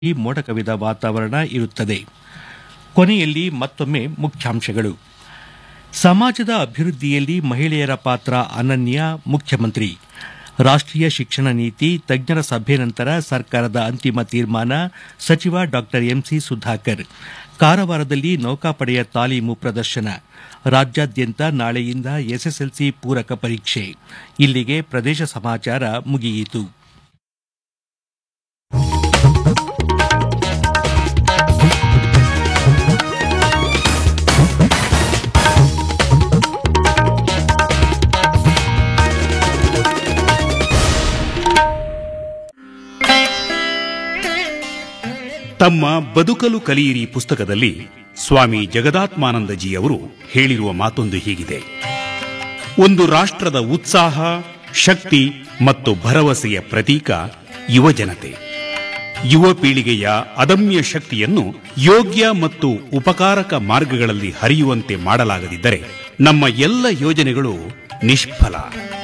ಈ ಮೋಡ ಕವಿದ ವಾತಾವರಣ ಇರುತ್ತದೆ ಕೊನೆಯಲ್ಲಿ ಮತ್ತೊಮ್ಮೆ ಮುಖ್ಯಾಂಶಗಳು ಸಮಾಜದ ಅಭಿವೃದ್ಧಿಯಲ್ಲಿ ಮಹಿಳೆಯರ ಪಾತ್ರ ಅನನ್ಯ ಮುಖ್ಯಮಂತ್ರಿ ರಾಷ್ಟ್ರೀಯ ಶಿಕ್ಷಣ ನೀತಿ ತಜ್ಞರ ಸಭೆ ನಂತರ ಸರ್ಕಾರದ ಅಂತಿಮ ತೀರ್ಮಾನ ಸಚಿವ ಡಾ ಎಂಸಿ ಸುಧಾಕರ್ ಕಾರವಾರದಲ್ಲಿ ನೌಕಾಪಡೆಯ ತಾಲೀಮು ಪ್ರದರ್ಶನ ರಾಜ್ಯಾದ್ಯಂತ ನಾಳೆಯಿಂದ ಎಸ್ಎಸ್ಎಲ್ಸಿ ಪೂರಕ ಪರೀಕ್ಷೆ ಇಲ್ಲಿಗೆ ಪ್ರದೇಶ ಸಮಾಚಾರ ಮುಗಿಯಿತು ತಮ್ಮ ಬದುಕಲು ಕಲಿಯಿರಿ ಪುಸ್ತಕದಲ್ಲಿ ಸ್ವಾಮಿ ಜಗದಾತ್ಮಾನಂದಜಿ ಅವರು ಹೇಳಿರುವ ಮಾತೊಂದು ಹೀಗಿದೆ ಒಂದು ರಾಷ್ಟ್ರದ ಉತ್ಸಾಹ ಶಕ್ತಿ ಮತ್ತು ಭರವಸೆಯ ಪ್ರತೀಕ ಯುವಜನತೆ ಯುವ ಪೀಳಿಗೆಯ ಅದಮ್ಯ ಶಕ್ತಿಯನ್ನು ಯೋಗ್ಯ ಮತ್ತು ಉಪಕಾರಕ ಮಾರ್ಗಗಳಲ್ಲಿ ಹರಿಯುವಂತೆ ಮಾಡಲಾಗದಿದ್ದರೆ ನಮ್ಮ ಎಲ್ಲ ಯೋಜನೆಗಳು ನಿಷ್ಫಲ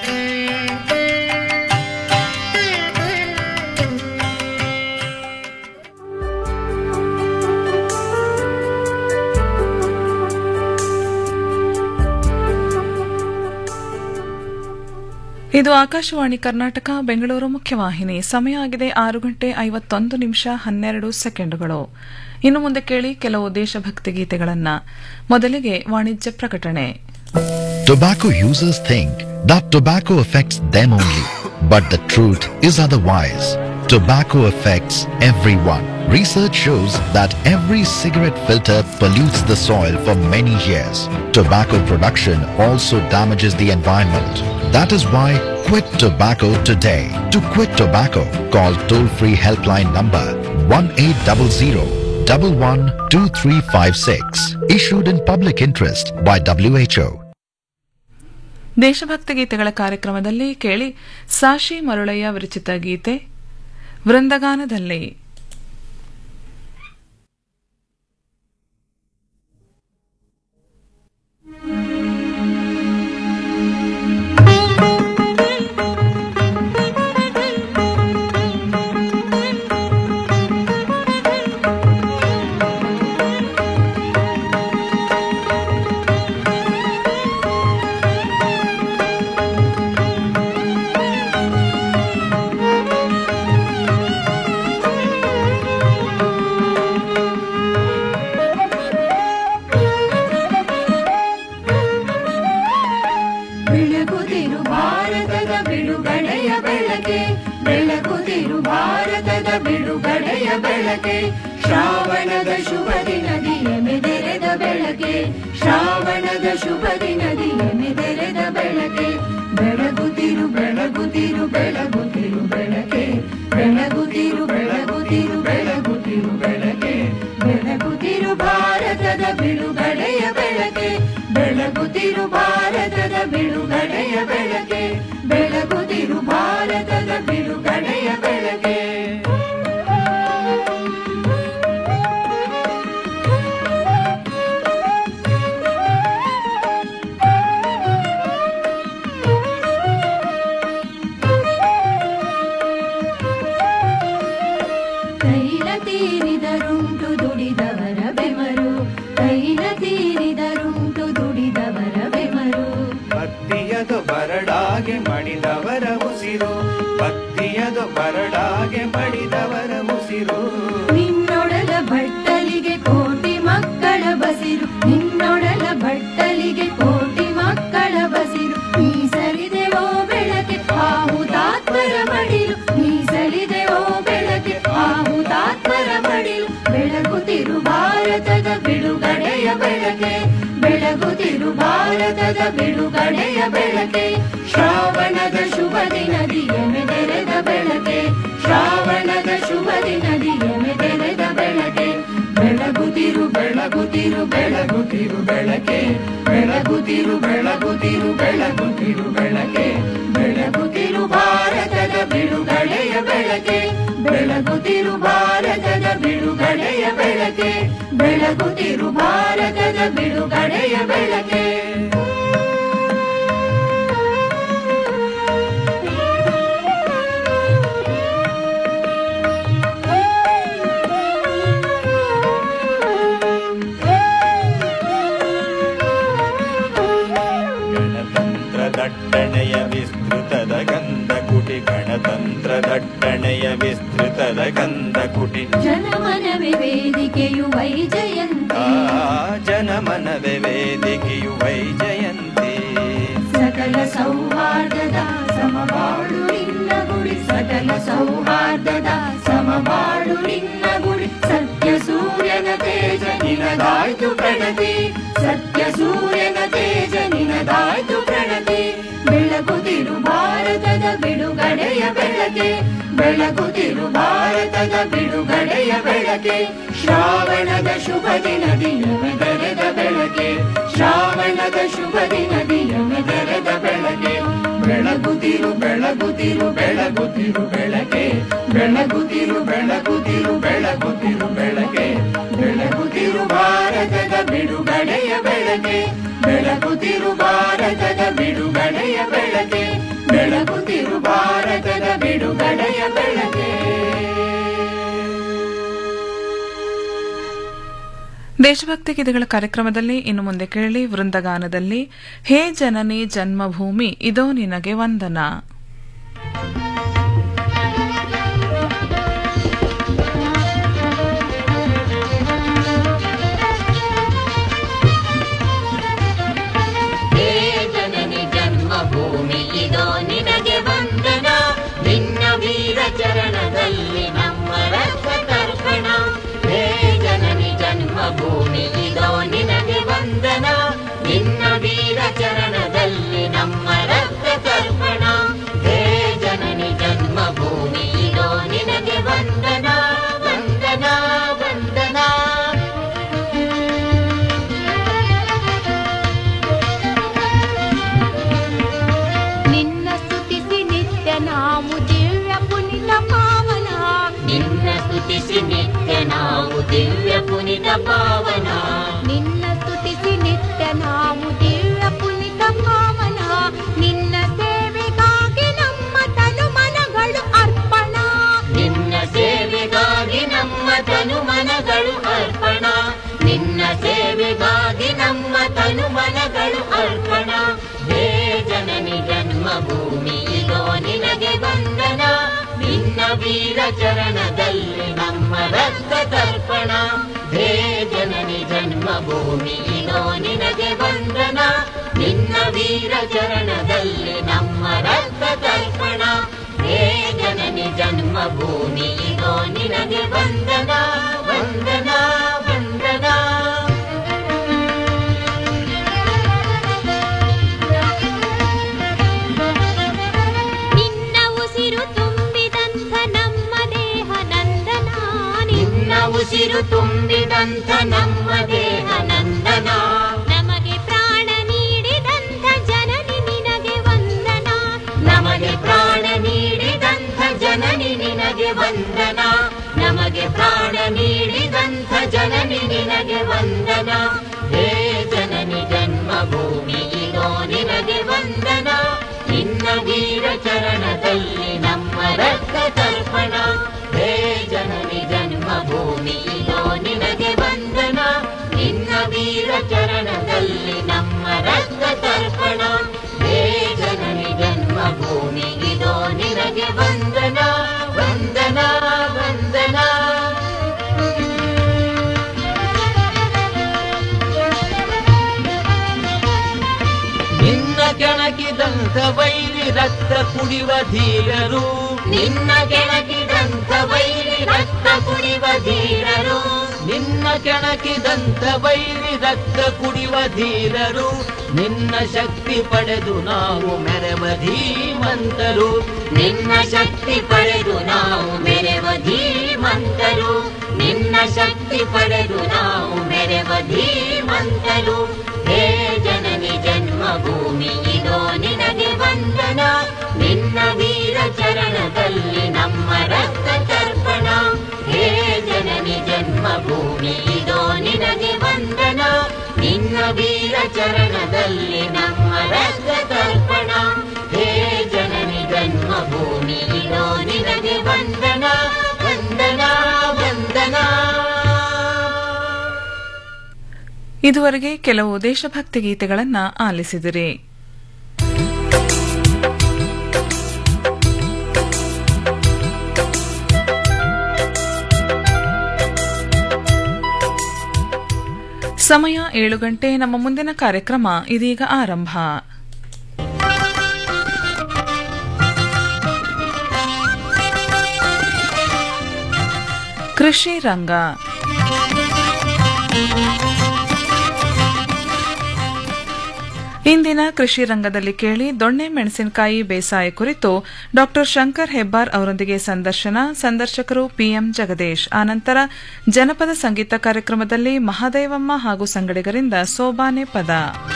ಇದು ಆಕಾಶವಾಣಿ ಕರ್ನಾಟಕ ಬೆಂಗಳೂರು ಮುಖ್ಯವಾಹಿನಿ ಸಮಯ ಆಗಿದೆ ಆರು ಗಂಟೆ ಐವತ್ತೊಂದು ನಿಮಿಷ ಹನ್ನೆರಡು ಸೆಕೆಂಡುಗಳು ಇನ್ನು ಮುಂದೆ ಕೇಳಿ ಕೆಲವು ದೇಶಭಕ್ತಿ ಗೀತೆಗಳನ್ನ ಮೊದಲಿಗೆ ವಾಣಿಜ್ಯ ಪ್ರಕಟಣೆ Tobacco users think that tobacco affects them only, but the truth is otherwise. Tobacco affects everyone. Research shows that every cigarette filter pollutes the soil for many years. Tobacco production also damages the environment. That is why quit tobacco today. To quit tobacco, call toll-free helpline number 1800 112356. Issued in public interest by WHO. ದೇಶಭಕ್ತಿ ಗೀತೆಗಳ ಕಾರ್ಯಕ್ರಮದಲ್ಲಿ ಕೇಳಿ ಸಾಶಿ ಮರುಳಯ್ಯ ವಿರಚಿತ ಗೀತೆ ವೃಂದಗಾನದಲ್ಲಿ ಬೆಳಗುತ್ತಿರು ಭಾರತದ ಬಿಡುಗಡೆಯ ಬೆಳಕೆ ಬೆಳಗುತ್ತಿರು ಭಾರತದ ಬಿಡುಗಡೆಯ ಬೆಳಕೆ ಶ್ರಾವಣದ ಶುಭ ದಿನದಿಯ ಮೆದೆರೆದ ಬೆಳಕೆ ಶ್ರಾವಣದ ಶುಭ ದಿನದಿಯ ಮೆದೆರೆದ ಬೆಳಕೆ ಬೆಳಗುತ್ತಿರು ಬೆಳಗುತ್ತಿರು ಬೆಳಗುತ್ತಿರು ಬೆಳಕೆ ಬೆಳಗುತ್ತಿರು ಬೆಳಗುತ್ತಿರು ಬೆಳಗುತ್ತಿರು ಬೆಳಕೆ ಬೆಳಗುತ್ತಿರು ಭಾರತದ ಬಿಡುಗಡೆಯ ಬೆಳಕೆ ಬೆಳಗುತ್ತಿರು ಭಾರತದ ಬಿಡುಗಡೆಯ ಬೆಳಕೆ ಬೆಳಗುತ್ತಿರು ಭಾರತದ ಬಿಡುಗಡೆಯ ಬೆಳಕೆ ತೈಲ ತೀರಿದರುಂಟು ದುಡಿದವರ ಬೆಮರು ತೈಲ ತೀರಿದರುಂಟು ದುಡಿದವರ ಬೆಮರು ಭಕ್ತಿಯದು ಬರಡಾಗೆ ಮಡಿದವರ ಉಸಿರು ಭಕ್ತಿಯದು ಬರಡಾಗೆ ಮಡಿದವರ ಉಸಿರು ನಿನ್ನೊಡಲ ಭಟ್ಟಲಿಗೆ ಕೋಟಿ ಮಕ್ಕಳ ಬಸಿರು ನಿನ್ನೊಡಲ ಭಟ್ಟಲಿಗೆ ಕೋಟಿ ಮಕ್ಕಳ ಬಸಿರು ಮೀಸಲಿದೆವೋ ಬೆಳಕೆ ಆಹುತಾತ್ಮರ ಮಡಿಲು ಮೀಸಲಿದೆವೋ ಬೆಳಕೆ ಆಹುತಾತ್ಮರ ಮಡಿಲು ಬೆಳಗುತ್ತಿರು ಭಾರತದ ಬಿಡುಗಡೆಯ ಬೆಳಕೆ ಬೆಳಗುತ್ತಿರು ಭಾರತದ ಬಿಡುಗಡೆಯ ಬೆಳಕೆ ಶ್ರಾವಣದ ಶುಭ ದಿನದಿಯ ಮೆದೆರೆದ ಬೆಳಕೆ ಶ್ರಾವಣದ ಶುಭ ದಿನದಿಯ ಮೆದೆರೆದ ಬೆಳಕೆ ಬೆಳಗುತ್ತಿರು ಬೆಳಗುತ್ತಿರು ಬೆಳಗುತ್ತಿರು ಬೆಳಕೆ ಬೆಳಗುತ್ತಿರು ಬೆಳಗುತ್ತಿರು ಬೆಳಗುತ್ತಿರು ಬೆಳಕೆ ಬೆಳಗುತ್ತಿರು ಭಾರತದ ಬಿಡುಗಡೆಯ ಬೆಳಕೆ ಬೆಳಗುತ್ತಿರು ಭಾರತದ ಬಿಡುಗಡೆಯ ಬೆಳಕೆ ಬೆಳಗುತ್ತಿರು ಭಾರತದ ಬಿಡುಗಡೆಯ ಬೆಳಕೆ ಪುಟಿ ಜನಮನವೇ ವೇದಿಕೆಯು ವೈಜಯಂತಿ ಆ ಜನಮನವೇ ವೇದಿಕೆಯು ವೈಜಯಂತಿ ಸಕಲ ಸೌಹಾರ್ದದ ಸಮಬಾಳು ನಿನ್ನ ಗುಡಿ ಸಕಲ ಸೌಹಾರ್ದದ ಸಮಬಾಳು ನಿನ್ನ ಗುಡಿ ಸತ್ಯ ಸೂರ್ಯನ ತೇಜ ನಿನದಾಯ್ತು ಪ್ರಣತಿ ಸತ್ಯ ಸೂರ್ಯನ ತೇಜ ನಿನದಾಯ್ತು ಪ್ರಣತಿ ಬೆಳಗುತ್ತಿರು ಭಾರತದ ಬಿಡುಗಡೆಯ ಬೆಳಕೆ ಬೆಳಗುತ್ತಿರು ಭಾರತದ ಬಿಡುಗಡೆಯ ಬೆಳಕೆ ಶ್ರಾವಣದ ಶುಭ ದಿನದಿ ಬೆರೆದ ಬೆಳಕೆ ಶ್ರಾವಣದ ಶುಭ ದಿನದಿ ಬೆರೆದ ಬೆಳಕೆ ಬೆಳಗುತ್ತಿರು ಬೆಳಗುತ್ತಿರು ಬೆಳಗುತ್ತಿರು ಬೆಳಕೆ ಬೆಳಗುತ್ತಿರು ಬೆಳಗುತ್ತಿರು ಬೆಳಗುತ್ತಿರು ಬೆಳಕೆ ಬೆಳಗುತ್ತಿರು ಭಾರತದ ಬಿಡುಗಡೆಯ ಬೆಳಕೆ ಬೆಳಗುತ್ತಿರು ಭಾರತದ ಬಿಡುಗಡೆಯ ಬೆಳಕೆ ಬೆಳಗುತ್ತಿರು ಭಾರತದ ಬಿಡುಗಡೆಯ ಬೆಳಕೆ ದೇಶಭಕ್ತಿ ಗೀತೆಗಳ ಕಾರ್ಯಕ್ರಮದಲ್ಲಿ ಇನ್ನು ಮುಂದೆ ಕೇಳಿ ವೃಂದಗಾನದಲ್ಲಿ ಹೇ ಜನನಿ ಜನ್ಮಭೂಮಿ ಇದೋ ನಿನಗೆ ವಂದನ ಹೇ ಜನನಿ ಜನ್ಮಭೂಮಿ ಇದೋ ನಿನಗೆ ವಂದನ ನಿನ್ನ ವೀರ ಚರಣದಲ್ಲಿ ನಮ್ಮ ರಕ್ತ ತರ್ಪಣ ಹೇ ಜನನಿ ಜನ್ಮಭೂಮಿ ಇದೋ ನಿನಗೆ ವಂದನ ನಿನ್ನ ವೀರ ಚರಣದಲ್ಲಿ ನಮ್ಮ ರಕ್ತ ತರ್ಪಣ ಹೇ ಜನನಿ ಜನ್ಮಭೂಮಿ ಇದೋ ನಿನಗೆ ವಂದನ ವಂದನ ವಂದನ ನಿನ್ನ ಸ್ತುತಿಸಿ ನಿತ್ಯ ನಾವು ದಿವ್ಯ ಪುನಿತ ಪಾವನ ನಿನ್ನ ಸ್ತುತಿಸಿ ನಿತ್ಯ ನಾವು ದಿವ್ಯ ಪುನಿತ ಪಾವನ ನಿನ್ನ ಸ್ತುತಿಸಿ ನಿತ್ಯ ನಾವು ದಿವ್ಯ ಪುನಿತ ಪಾವನ ನಿನ್ನ ಸೇವೆಗಾಗಿ ನಮ್ಮ ತನು ಮನಗಳು ಅರ್ಪಣ ನಿನ್ನ ಸೇವೆಗಾಗಿ ನಮ್ಮ ತನು ಮನಗಳು ಅರ್ಪಣ ನಿನ್ನ ಸೇವೆಗಾಗಿ ನಮ್ಮ ತನು ಮನಗಳು ಅರ್ಪಣ ಹೇ ಜನನಿ ಜನ್ಮಭೂಮಿ ಇದೋ ನಿನಗೆ ವಂದನ ನಿನ್ನ ವೀರ ಚರಣದಲ್ಲಿ ನಮ್ಮ ರಕ್ತ ತರ್ಪಣ ಹೇ ಜನನಿ ಜನ್ಮಭೂಮಿ ಇದೋ ನಿನಗೆ ವಂದನ ನಿನ್ನ ವೀರ ಚರಣದಲ್ಲಿ ನಮ್ಮ ರಕ್ತ ತರ್ಪಣ ಹೇ ಜನನಿ ಜನ್ಮಭೂಮಿ ಇದೋ ನಿನಗೆ ವಂದನ ವಂದನ ವಂದನ ನಿನ್ನ ಉಸಿರು ತುಂಬಿದಂಥ ನಮ್ಮ ದೇಹ ನಂದನ ನಿನ್ನ ಉಸಿರು ತುಂಬಿದಂಥ ನಮ್ಮ ದೇಹ ನಂದನ ನಮಗೆ ಪ್ರಾಣ ನೀಡಿದಂಥ ಜನನಿ ನಿನಗೆ ವಂದನ ನಮಗೆ ಪ್ರಾಣ ನೀಡಿದಂಥ ಜನನಿ ನಿನಗೆ ವಂದನ ನಮಗೆ ಪ್ರಾಣ ನೀಡಿದಂಥ ಜನನಿ ನಿನಗೆ ವಂದನ ಹೇ ಜನನಿ ಜನ್ಮಭೂಮಿ ಇದೋ ನಿನಗೆ ವಂದನ ನಿನ್ನ ವೀರ ಚರಣದಲ್ಲಿ ನಮ್ಮ ರಕ್ತ ತರ್ಪಣ ಹೇ ಜನನಿ ಜನ್ಮಭೂಮಿ ಇದೋ ನಿನಗೆ ವಂದನ ನಿನ್ನ ವೀರ ಚರಣದಲ್ಲಿ ನಮ್ಮ ರಕ್ತ ತರ್ಪಣ ಹೇ ಜನನಿ ಜನ್ಮಭೂಮಿ ಇದೋ ನಿನಗೆ ವಂದನ ವಂದನ ವಂದನ ನಿನ್ನ ಕೆಣಕಿದಂಥ ವೈರಿ ರಕ್ತ ಕುಡಿವ ಧೀರರು ನಿನ್ನ ಕೆಣಕಿದಂಥ ವೈರಿ ರಕ್ತ ಕುಡಿವ ಧೀರರು ನಿನ್ನ ಕೆಣಕಿದಂಥ ವೈರಿ ರಕ್ತ ಕುಡಿವ ಧೀರರು ನಿನ್ನ ಶಕ್ತಿ ಪಡೆದು ನಾವು ಮೆರವ ಧೀಮಂತರು ನಿನ್ನ ಶಕ್ತಿ ಪಡೆದು ನಾವು ಮೆರೆವ ಧೀಮಂತರು ನಿನ್ನ ಶಕ್ತಿ ಪಡೆದು ನಾವು ಮೆರೆವ ಧೀಮಂತರು ಹೇ ಜನನಿ ಜನ್ಮಭೂಮಿ ಇದೋ ನಿನಗೆ ವಂದನ ನಿನ್ನ ವೀರ ಚರಣದಲ್ಲಿ ನಮ್ಮ ರಕ್ತ ತರ್ಪಣ ಹೇ ಜನನಿ ಜನ್ಮಭೂಮಿ ಇದೋ ನಿನಗೆ ವಂದನ ನಿನ್ನ ವೀರ ಚರಣದಲ್ಲಿ ನಮ್ಮ ರಕ್ತ ತರ್ಪಣ ಹೇ ಜನನಿ ಜನ್ಮಭೂಮಿ ಇದೋ ನಿನಗೆ ವಂದನ ವಂದನ ವಂದನ ಇದುವರೆಗೆ ಕೆಲವು ದೇಶಭಕ್ತಿ ಗೀತೆಗಳನ್ನ ಆಲಿಸಿದಿರಿ ಸಮಯ ಏಳು ಗಂಟೆ ನಮ್ಮ ಮುಂದಿನ ಕಾರ್ಯಕ್ರಮ ಇದೀಗ ಆರಂಭ ಕೃಷಿ ರಂಗ ಇಂದಿನ ಕೃಷಿ ರಂಗದಲ್ಲಿ ಕೇಳಿ ದೊಣ್ಣೆ ಮೆಣಸಿನಕಾಯಿ ಬೇಸಾಯ ಕುರಿತು ಡಾಕ್ಟರ್ ಶಂಕರ್ ಹೆಬ್ಬಾರ್ ಅವರೊಂದಿಗೆ ಸಂದರ್ಶನ ಸಂದರ್ಶಕರು ಪಿಎಂ ಜಗದೀಶ್ ಆನಂತರ ಜನಪದ ಸಂಗೀತ ಕಾರ್ಯಕ್ರಮದಲ್ಲಿ ಮಹಾದೇವಮ್ಮ ಹಾಗೂ ಸಂಗಡಿಗರಿಂದ ಸೋಬಾನೆ ಪದ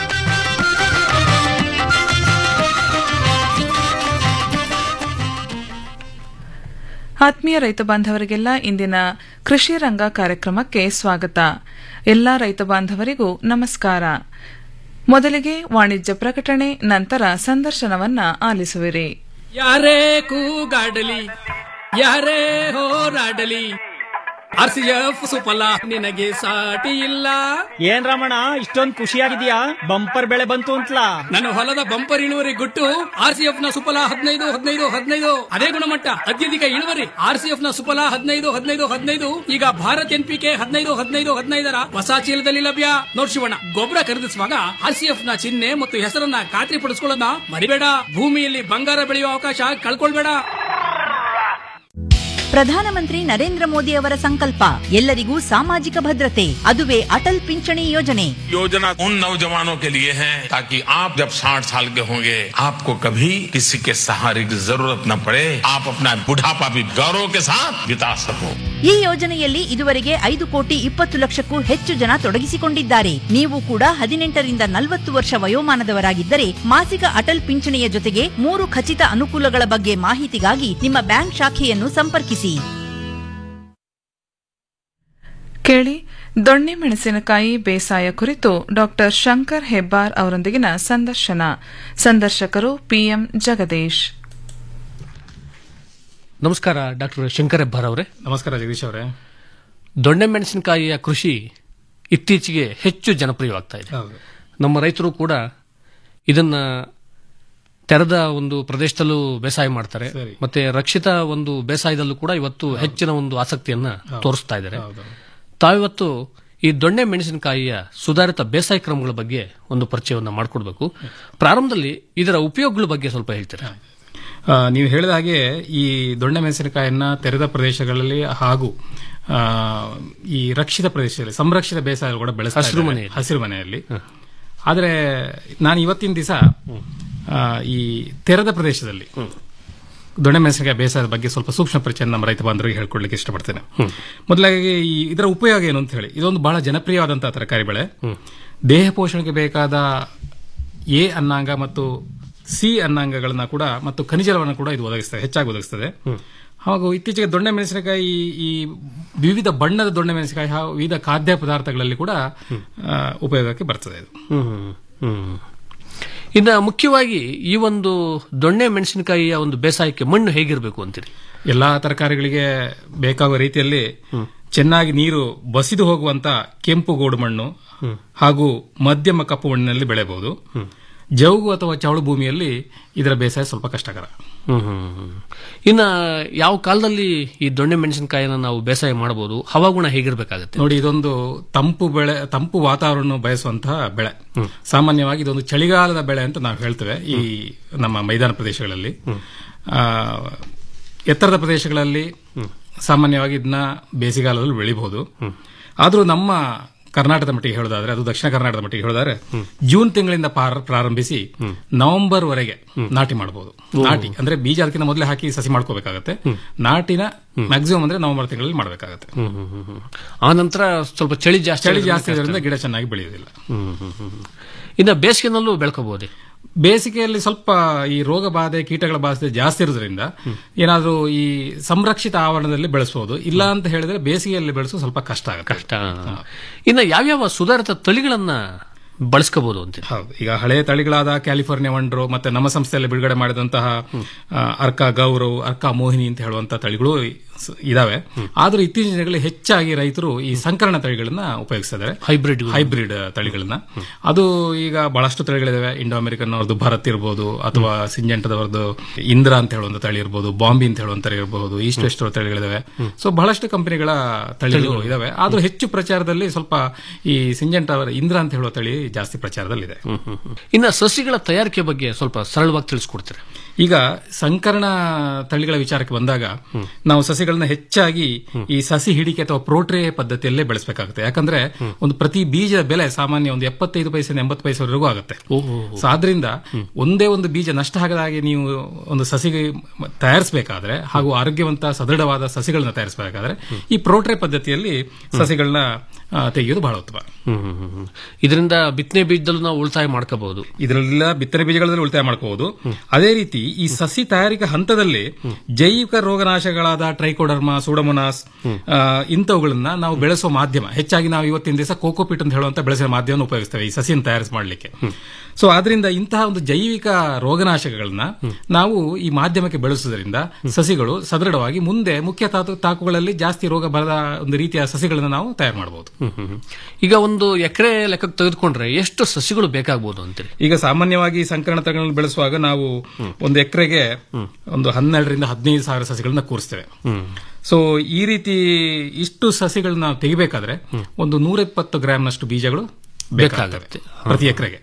ಆತ್ಮೀಯ ರೈತ ಬಾಂಧವರಿಗೆಲ್ಲ ಇಂದಿನ ಕೃಷಿ ರಂಗ ಕಾರ್ಯಕ್ರಮಕ್ಕೆ ಸ್ವಾಗತ ಎಲ್ಲ ರೈತ ಬಾಂಧವರಿಗೂ ನಮಸ್ಕಾರ ಮೊದಲಿಗೆ ವಾಣಿಜ್ಯ ಪ್ರಕಟಣೆ ನಂತರ ಸಂದರ್ಶನವನ್ನ ಆಲಿಸುವಿರಿ ಯಾರೇ ಕೂಗಾಡಲಿ ಯಾರೇ ಹೋರಾಡಲಿ ಆರ್ ಸಿ ಎಫ್ ಸುಫಲ ನಿನಗೆ ಸಾಟಿ ಇಲ್ಲ ಏನ್ ರಮಣ ಇಷ್ಟೊಂದ್ ಖುಷಿಯಾಗಿದ್ಯಾ ಬಂಪರ್ ಬೆಳೆ ಬಂತು ಅಂತಲಾ ನನ್ನ ಹೊಲದ ಬಂಪರ್ ಇಳುವರಿ ಗುಟ್ಟು ಆರ್ ಸಿ ಎಫ್ ನ ಸುಫಲ ಹದಿನೈದು ಹದಿನೈದು ಹದಿನೈದು ಅದೇ ಗುಣಮಟ್ಟ ಅತ್ಯಧಿಕ ಇಳುವರಿ ಆರ್ ಸಿ ಎಫ್ ನ ಸುಫಲ ಹದಿನೈದು ಹದಿನೈದು ಹದಿನೈದು ಈಗ ಭಾರತ್ ಎನ್ ಪಿ ಕೆ ಹದಿನೈದು ಹದಿನೈದು ಹದಿನೈದರ ಹೊಸ ಚೀಲದಲ್ಲಿ ಲಭ್ಯ ನೋಡ್ ಶಿವಣ್ಣ ಗೊಬ್ಬರ ಖರೀದಿಸುವಾಗ ಆರ್ ಸಿ ಎಫ್ ನ ಚಿಹ್ನೆ ಮತ್ತು ಹೆಸರನ್ನ ಖಾತ್ರಿ ಪಡಿಸ್ಕೊಳ್ಳೋದನ್ನ ಮರಿಬೇಡ ಭೂಮಿಯಲ್ಲಿ ಬಂಗಾರ ಬೆಳೆಯುವ ಅವಕಾಶ ಕಳ್ಕೊಳ್ಬೇಡ ಪ್ರಧಾನಮಂತ್ರಿ ನರೇಂದ್ರ ಮೋದಿ ಅವರ ಸಂಕಲ್ಪ ಎಲ್ಲರಿಗೂ ಸಾಮಾಜಿಕ ಭದ್ರತೆ ಅದುವೇ ಅಟಲ್ ಪಿಂಚಣಿ ಯೋಜನೆ योजना उन नौजवानों के लिए है ताकि आप जब 60 साल के होंगे आपको कभी किसी के सहारे की जरूरत न पड़े आप अपना बुढ़ापा भी गौरव के साथ बिता सको ಈ ಯೋಜನೆಯಲ್ಲಿ ಇದುವರೆಗೆ ಐದು ಕೋಟಿ ಇಪ್ಪತ್ತು ಲಕ್ಷಕ್ಕೂ ಹೆಚ್ಚು ಜನ ತೊಡಗಿಸಿಕೊಂಡಿದ್ದಾರೆ ನೀವು ಕೂಡ ಹದಿನೆಂಟರಿಂದ ನಲವತ್ತು ವರ್ಷ ವಯೋಮಾನದವರಾಗಿದ್ದರೆ ಮಾಸಿಕ ಅಟಲ್ ಪಿಂಚಣಿಯ ಜೊತೆಗೆ ಮೂರು ಖಚಿತ ಅನುಕೂಲಗಳ ಬಗ್ಗೆ ಮಾಹಿತಿಗಾಗಿ ನಿಮ್ಮ ಬ್ಯಾಂಕ್ ಶಾಖೆಯನ್ನು ಸಂಪರ್ಕಿಸಿ ಕೇಳಿ ದೊಣ್ಣೆ ಮೆಣಸಿನಕಾಯಿ ಬೇಸಾಯ ಕುರಿತು ಡಾಕ್ಟರ್ ಶಂಕರ್ ಹೆಬ್ಬಾರ್ ಅವರೊಂದಿಗಿನ ಸಂದರ್ಶನ ಸಂದರ್ಶಕರು ಪಿಎಂ ಜಗದೀಶ್ ನಮಸ್ಕಾರ ಡಾಕ್ಟರ್ ಶಂಕರ್ ಹೆಬ್ಬಾರ್ ಅವರೇ ನಮಸ್ಕಾರ ಜಗದೀಶ್ ಅವರೇ ದೊಣ್ಣೆ ಮೆಣಸಿನಕಾಯಿಯ ಕೃಷಿ ಇತ್ತೀಚೆಗೆ ಹೆಚ್ಚು ಜನಪ್ರಿಯವಾಗ್ತಾ ಇದೆ ಹೌದು. ನಮ್ಮ ರೈತರು ಕೂಡ ಇದನ್ನ ತೆರೆದ ಒಂದು ಪ್ರದೇಶದಲ್ಲೂ ಬೇಸಾಯ ಮಾಡ್ತಾರೆ ಸರಿ. ಮತ್ತೆ ರಕ್ಷಿತ ಒಂದು ಬೇಸಾಯದಲ್ಲೂ ಕೂಡ ಇವತ್ತು ಹೆಚ್ಚಿನ ಒಂದು ಆಸಕ್ತಿಯನ್ನ ತೋರಿಸ್ತಾ ಇದ್ದಾರೆ ತಾವಿವತ್ತು ಈ ದೊಣ್ಣೆ ಮೆಣಸಿನಕಾಯಿಯ ಸುಧಾರಿತ ಬೇಸಾಯ ಕ್ರಮಗಳ ಬಗ್ಗೆ ಒಂದು ಪರಿಚಯವನ್ನ ಮಾಡಿಕೊಡ್ಬೇಕು ಪ್ರಾರಂಭದಲ್ಲಿ ಇದರ ಉಪಯೋಗಗಳ ಬಗ್ಗೆ ಸ್ವಲ್ಪ ಹೇಳ್ತೀರಾ ಆ, ನೀವು ಹೇಳಿದ ಹಾಗೆ ಈ ದೊಣ್ಣೆ ಮೆಣಸಿನಕಾಯಿಯನ್ನ ತೆರೆದ ಪ್ರದೇಶಗಳಲ್ಲಿ ಹಾಗೂ ಆ, ಈ ರಕ್ಷಿತ ಪ್ರದೇಶದಲ್ಲಿ ಸಂರಕ್ಷಿತ ಬೇಸಾಯ ಕೂಡ ಬೆಳೆಸ್ತಾ ಹಸಿರು ಇದ್ದಾರೆ. ಮನೆಯಲ್ಲಿ. ಹಸಿರು ಮನೆಯಲ್ಲಿ ಆದರೆ ನಾನು ಇವತ್ತಿನ ದಿವಸ ಈ ತೆರೆದ ಪ್ರದೇಶದಲ್ಲಿ ದೊಣ್ಣೆ ಮೆಣಸಿನಕಾಯಿ ಬೇಸಾಯದ ಬಗ್ಗೆ ಸ್ವಲ್ಪ ಸೂಕ್ಷ್ಮ ಪರಿಚಯ ನಮ್ಮ ರೈತ ಬಾಂಧವರಿಗೆ ಹೇಳ್ಕೊಡ್ಲಿಕ್ಕೆ ಇಷ್ಟಪಡ್ತೇನೆ ಮೊದಲಾಗಿ ಈ ಇದರ ಉಪಯೋಗ ಏನು ಅಂತ ಹೇಳಿ ಇದೊಂದು ಬಹಳ ಜನಪ್ರಿಯವಾದಂತಹ ತರಕಾರಿ ಬೆಳೆ ದೇಹ ಪೋಷಣೆಗೆ ಬೇಕಾದ ಎ ಅನ್ನಾಂಗ ಮತ್ತು ಸಿ ಅನ್ನಾಂಗಗಳನ್ನ ಕೂಡ ಮತ್ತು ಖನಿಜಲವನ್ನು ಕೂಡ ಇದು ಒದಗಿಸ್ತದೆ ಹೆಚ್ಚಾಗಿ ಒದಗಿಸ್ತದೆ ಹಾಗೂ ಇತ್ತೀಚೆಗೆ ದೊಣ್ಣೆ ಮೆಣಸಿನಕಾಯಿ ಈ ವಿವಿಧ ಬಣ್ಣದ ದೊಣ್ಣೆ ಮೆಣಸಿನಕಾಯಿ ಹಾಗೂ ವಿವಿಧ ಖಾದ್ಯ ಪದಾರ್ಥಗಳಲ್ಲಿ ಕೂಡ ಆ, ಉಪಯೋಗಕ್ಕೆ ಬರ್ತದೆ ಇದು ಹ್ಮ್ ಹ್ಮ್ ಇನ್ನ ಮುಖ್ಯವಾಗಿ ಈ ಒಂದು ದೊಣ್ಣೆ ಮೆಣಸಿನಕಾಯಿಯ ಒಂದು ಬೇಸಾಯಕ್ಕೆ ಮಣ್ಣು ಹೇಗಿರಬೇಕು ಅಂತೀರಿ ಎಲ್ಲಾ ತರಕಾರಿಗಳಿಗೆ ಬೇಕಾಗುವ ರೀತಿಯಲ್ಲಿ ಚೆನ್ನಾಗಿ ನೀರು ಬಸಿದು ಹೋಗುವಂತ ಕೆಂಪು ಗೋಡು ಮಣ್ಣು ಹಾಗೂ ಮಧ್ಯಮ ಕಪ್ಪು ಮಣ್ಣಿನಲ್ಲಿ ಬೆಳೆಯಬಹುದು ಜೌಗು ಅಥವಾ ಚವಳು ಭೂಮಿಯಲ್ಲಿ ಇದರ ಬೇಸಾಯ ಸ್ವಲ್ಪ ಕಷ್ಟಕರ ಹ್ಮ್ ಹ್ಮ್ ಹ್ಮ್. ಇನ್ನ ಯಾವ ಕಾಲದಲ್ಲಿ ಈ ದೊಣ್ಣೆ ಮೆಣಸಿನಕಾಯಿನ ನಾವು ಬೇಸಾಯ ಮಾಡಬಹುದು ಹವಾಗುಣ ಹೇಗಿರ್ಬೇಕಾಗತ್ತೆ ನೋಡಿ ಇದೊಂದು ತಂಪು ಬೆಳೆ ತಂಪು ವಾತಾವರಣ ಬಯಸುವಂತಹ ಬೆಳೆ ಸಾಮಾನ್ಯವಾಗಿ ಇದೊಂದು ಚಳಿಗಾಲದ ಬೆಳೆ ಅಂತ ನಾವು ಹೇಳ್ತೇವೆ ಈ ನಮ್ಮ ಮೈದಾನ ಪ್ರದೇಶಗಳಲ್ಲಿ ಆ, ಎತ್ತರದ ಪ್ರದೇಶಗಳಲ್ಲಿ ಸಾಮಾನ್ಯವಾಗಿ ಇದನ್ನ ಬೇಸಿಗೆಗಾಲದಲ್ಲಿ ಬೆಳಿಬಹುದು ಆದರೂ ನಮ್ಮ ಕರ್ನಾಟಕದ ಮಟ್ಟಿಗೆ ಹೇಳೋದಾದ್ರೆ ಅದು ದಕ್ಷಿಣ ಕರ್ನಾಟಕದ ಮಟ್ಟಿಗೆ ಹೇಳೋದಾದ್ರೆ ಜೂನ್ ತಿಂಗಳಿಂದ ಪಾರ- ಪ್ರಾರಂಭಿಸಿ ನವೆಂಬರ್ ವರೆಗೆ ನಾಟಿ ಮಾಡಬಹುದು ನಾಟಿ ಅಂದ್ರೆ ಬೀಜ ಅದಕ್ಕಿಂತ ಮೊದಲೇ ಹಾಕಿ ಸಸಿ ಮಾಡ್ಕೋಬೇಕಾಗತ್ತೆ ನಾಟಿನ ಮ್ಯಾಕ್ಸಿಮಮ್ ಅಂದ್ರೆ ನವೆಂಬರ್ ತಿಂಗಳಲ್ಲಿ ಮಾಡಬೇಕಾಗತ್ತೆ ಹ್ಮ್ ಹ್ಮ್ ಹ್ಮ್ ಹ್ಮ್. ಆ ನಂತರ ಸ್ವಲ್ಪ ಚಳಿ ಜಾಸ್ತಿ ಚಳಿ ಇರೋದ್ರಿಂದ ಜಾಸ್ತಿ ಕಷ್ಟ. ಇರೋದ್ರಿಂದ ಗಿಡ ಚೆನ್ನಾಗಿ ಬೆಳೆಯುವುದಿಲ್ಲ ಹ್ಮ್ ಹ್ಮ್ ಹ್ಮ್ ಹ್ಮ್. ಇನ್ನ ಬೇಸಿಗೆನಲ್ಲೂ ಬೆಳ್ಕೋಬಹುದೇ ಬೇಸಿಗೆಯಲ್ಲಿ ಸ್ವಲ್ಪ ಈ ರೋಗ ಬಾಧೆ ಕೀಟಗಳ ಬಾಧೆ ಜಾಸ್ತಿ ಇರೋದ್ರಿಂದ ಏನಾದ್ರೂ ಈ ಸಂರಕ್ಷಿತ ಆವರಣದಲ್ಲಿ ಬೆಳೆಸಬಹುದು ಇಲ್ಲ ಅಂತ ಹೇಳಿದ್ರೆ ಬೇಸಿಗೆಯಲ್ಲಿ ಬೆಳೆಸೋದು ಸ್ವಲ್ಪ ಕಷ್ಟ ಆಗುತ್ತೆ ಕಷ್ಟ ಇನ್ನ ಯಾವ್ಯಾವ ಸುಧಾರಿತ ತಳಿಗಳನ್ನ ಬಳಸ್ಕೋಬಹುದು ಅಂತ ಹೌದು ಈಗ ಹಳೆಯ ತಳಿಗಳಾದ ಕ್ಯಾಲಿಫೋರ್ನಿಯಾ ವಂಡ್ರು ಮತ್ತೆ ನಮ್ಮ ಸಂಸ್ಥೆಯಲ್ಲಿ ಬಿಡುಗಡೆ ಮಾಡಿದಂತಹ ಆ, ಅರ್ಕಾ ಗೌರವ್ ಅರ್ಕಾ ಮೋಹಿನಿ ಅಂತ ಹೇಳುವಂತಹ ತಳಿಗಳು ಸ- ಇದಾವೆ ಆದ್ರೂ ಇತ್ತೀಚಿನ ದಿನಗಳಲ್ಲಿ ಹೆಚ್ಚಾಗಿ ರೈತರು ಈ ಸಂಕರಣ ತಳಿಗಳನ್ನ ಉಪಯೋಗಿಸ್ತಿದ್ದಾರೆ ಹೈಬ್ರಿಡ್ ಹೈಬ್ರಿಡ್ ತಳಿಗಳನ್ನ ಅದು ಈಗ ಬಹಳಷ್ಟು ತಳಿಗಳಿದಾವೆ ಇಂಡೋ ಅಮೆರಿಕನ್ ಅವ್ರದ್ದು ಭರತ್ ಇರ್ಬೋದು ಅಥವಾ ಸಿಂಜೆಂಟದವರದ್ದು ಇಂದ್ರ ಅಂತ ಹೇಳುವಂತ ತಳಿ ಇರ್ಬೋದು ಬಾಂಬಿ ಅಂತ ಹೇಳುವಂತ ತಳಿ ಇರಬಹುದು ಈಸ್ಟ್ ವೆಸ್ಟ್ ತಳಿಗಳಿದಾವೆ ಸೊ ಬಹಳಷ್ಟು ಕಂಪನಿಗಳ ತಳಿಗಳು ತಳಿಗಳು. ಇದಾವೆ ಆದ್ರೂ ಹೆಚ್ಚು ಪ್ರಚಾರದಲ್ಲಿ ಸ್ವಲ್ಪ ಈ ಸಿಂಜೆಂಟ್ ಅವರ ಇಂದ್ರ ಅಂತ ಹೇಳುವ ತಳಿ ಜಾಸ್ತಿ ಪ್ರಚಾರದಲ್ಲಿದೆ ಇನ್ನ ಸಸಿಗಳ ತಯಾರಿಕೆ ಬಗ್ಗೆ ಸ್ವಲ್ಪ ಸರಳವಾಗಿ ತಿಳಿಸ್ಕೊಡ್ತೀರಾ ಈಗ ಸಂಕರಣ ತಳಿಗಳ ವಿಚಾರಕ್ಕೆ ಬಂದಾಗ ನಾವು ಸಸಿಗಳನ್ನ ಹೆಚ್ಚಾಗಿ ಈ ಸಸಿ ಹಿಡಿಕೆ ಅಥವಾ ಪ್ರೋಟ್ರೇ ಪದ್ಧತಿಯಲ್ಲೇ ಬೆಳೆಸಬೇಕಾಗುತ್ತೆ ಯಾಕಂದ್ರೆ ಒಂದು ಪ್ರತಿ ಬೀಜದ ಬೆಲೆ ಸಾಮಾನ್ಯ ಒಂದು ಎಪ್ಪತ್ತೈದು ಪೈಸೆಯಿಂದ ಎಂಬತ್ತು ಪೈಸೆವರೆಗೂ ಆಗುತ್ತೆ ಸೊ ಆದ್ರಿಂದ ಒಂದೇ ಒಂದು ಬೀಜ ನಷ್ಟ ಆಗದ ಹಾಗೆ ನೀವು ಒಂದು ಸಸಿಗೆ ತಯಾರಿಸಬೇಕಾದ್ರೆ ಹಾಗೂ ಆರೋಗ್ಯವಂತ ಸದೃಢವಾದ ಸಸಿಗಳನ್ನ ತಯಾರಿಸಬೇಕಾದ್ರೆ ಈ ಪ್ರೋಟ್ರೇ ಪದ್ಧತಿಯಲ್ಲಿ ಸಸಿಗಳನ್ನ ಆ, ತೆಗೆಯೋದು ಬಹಳ ಉತ್ತಮ ಇದರಿಂದ ಬಿತ್ತನೆ ಬೀಜದಲ್ಲೂ ನಾವು ಉಳಿತಾಯ ಮಾಡ್ಕೋಬಹುದು ಇದರಲ್ಲೆಲ್ಲ ಬಿತ್ತನೆ ಬೀಜಗಳಲ್ಲಿ ಉಳಿತಾಯ ಮಾಡ್ಕೋಬಹುದು ಅದೇ ರೀತಿ ಈ ಸಸಿ ತಯಾರಿಕಾ ಹಂತದಲ್ಲಿ ಜೈವಿಕ ರೋಗನಾಶಗಳಾದ ಟ್ರೈಕೋಡರ್ಮಾ ಸೂಡಮೊನಾಸ್ ಆ, ಇಂಥವುಗಳನ್ನ ನಾವು ಬೆಳೆಸುವ ಮಾಧ್ಯಮ ಹೆಚ್ಚಾಗಿ ನಾವು ಇವತ್ತಿನ ದಿವಸ ಕೋಕೋಪಿಟ್ ಅಂತ ಹೇಳುವಂತ ಬೆಳೆಸುವ ಮಾಧ್ಯಮವನ್ನು ಉಪಯೋಗಿಸ್ತೇವೆ ಈ ಸಸಿಯನ್ನು ತಯಾರಿಸಿ ಮಾಡಲಿಕ್ಕೆ ಸೊ ಆದ್ರಿಂದ ಇಂತಹ ಒಂದು ಜೈವಿಕ ರೋಗನಾಶಕಗಳನ್ನ ನಾವು ಈ ಮಾಧ್ಯಮಕ್ಕೆ ಬೆಳೆಸುವುದರಿಂದ ಸಸಿಗಳು ಸದೃಢವಾಗಿ ಮುಂದೆ ಮುಖ್ಯ ತಾತು ತಾಕುಗಳಲ್ಲಿ ಜಾಸ್ತಿ ರೋಗ ಬರದ ಒಂದು ರೀತಿಯ ಸಸಿಗಳನ್ನ ನಾವು ತಯಾರು ಮಾಡಬಹುದು ಈಗ ಒಂದು ಎಕರೆ ಲೆಕ್ಕಕ್ಕೆ ತೆಗೆದುಕೊಂಡ್ರೆ ಎಷ್ಟು ಸಸಿಗಳು ಬೇಕಾಗಬಹುದು ಅಂತೀರಿ ಈಗ ಸಾಮಾನ್ಯವಾಗಿ ಸಂಕರಣ ತಳಿಗಳನ್ನು ಬೆಳೆಸುವಾಗ ನಾವು ಒಂದು ಎಕರೆಗೆ ಒಂದು ಹನ್ನೆರಡರಿಂದ ಹದಿನೈದು ಸಾವಿರ ಸಸಿಗಳನ್ನ ಕೂರಿಸ್ತೇವೆ ಸೊ ಈ ರೀತಿ ಇಷ್ಟು ಸಸಿಗಳನ್ನ ನಾವು ತೆಗಿಬೇಕಾದ್ರೆ ಒಂದು ನೂರ ಇಪ್ಪತ್ತು ಗ್ರಾಮ್ನಷ್ಟು ಬೀಜಗಳು ಬೇಕಾಗುತ್ತೆ ಪ್ರತಿ ಎಕರೆಗೆ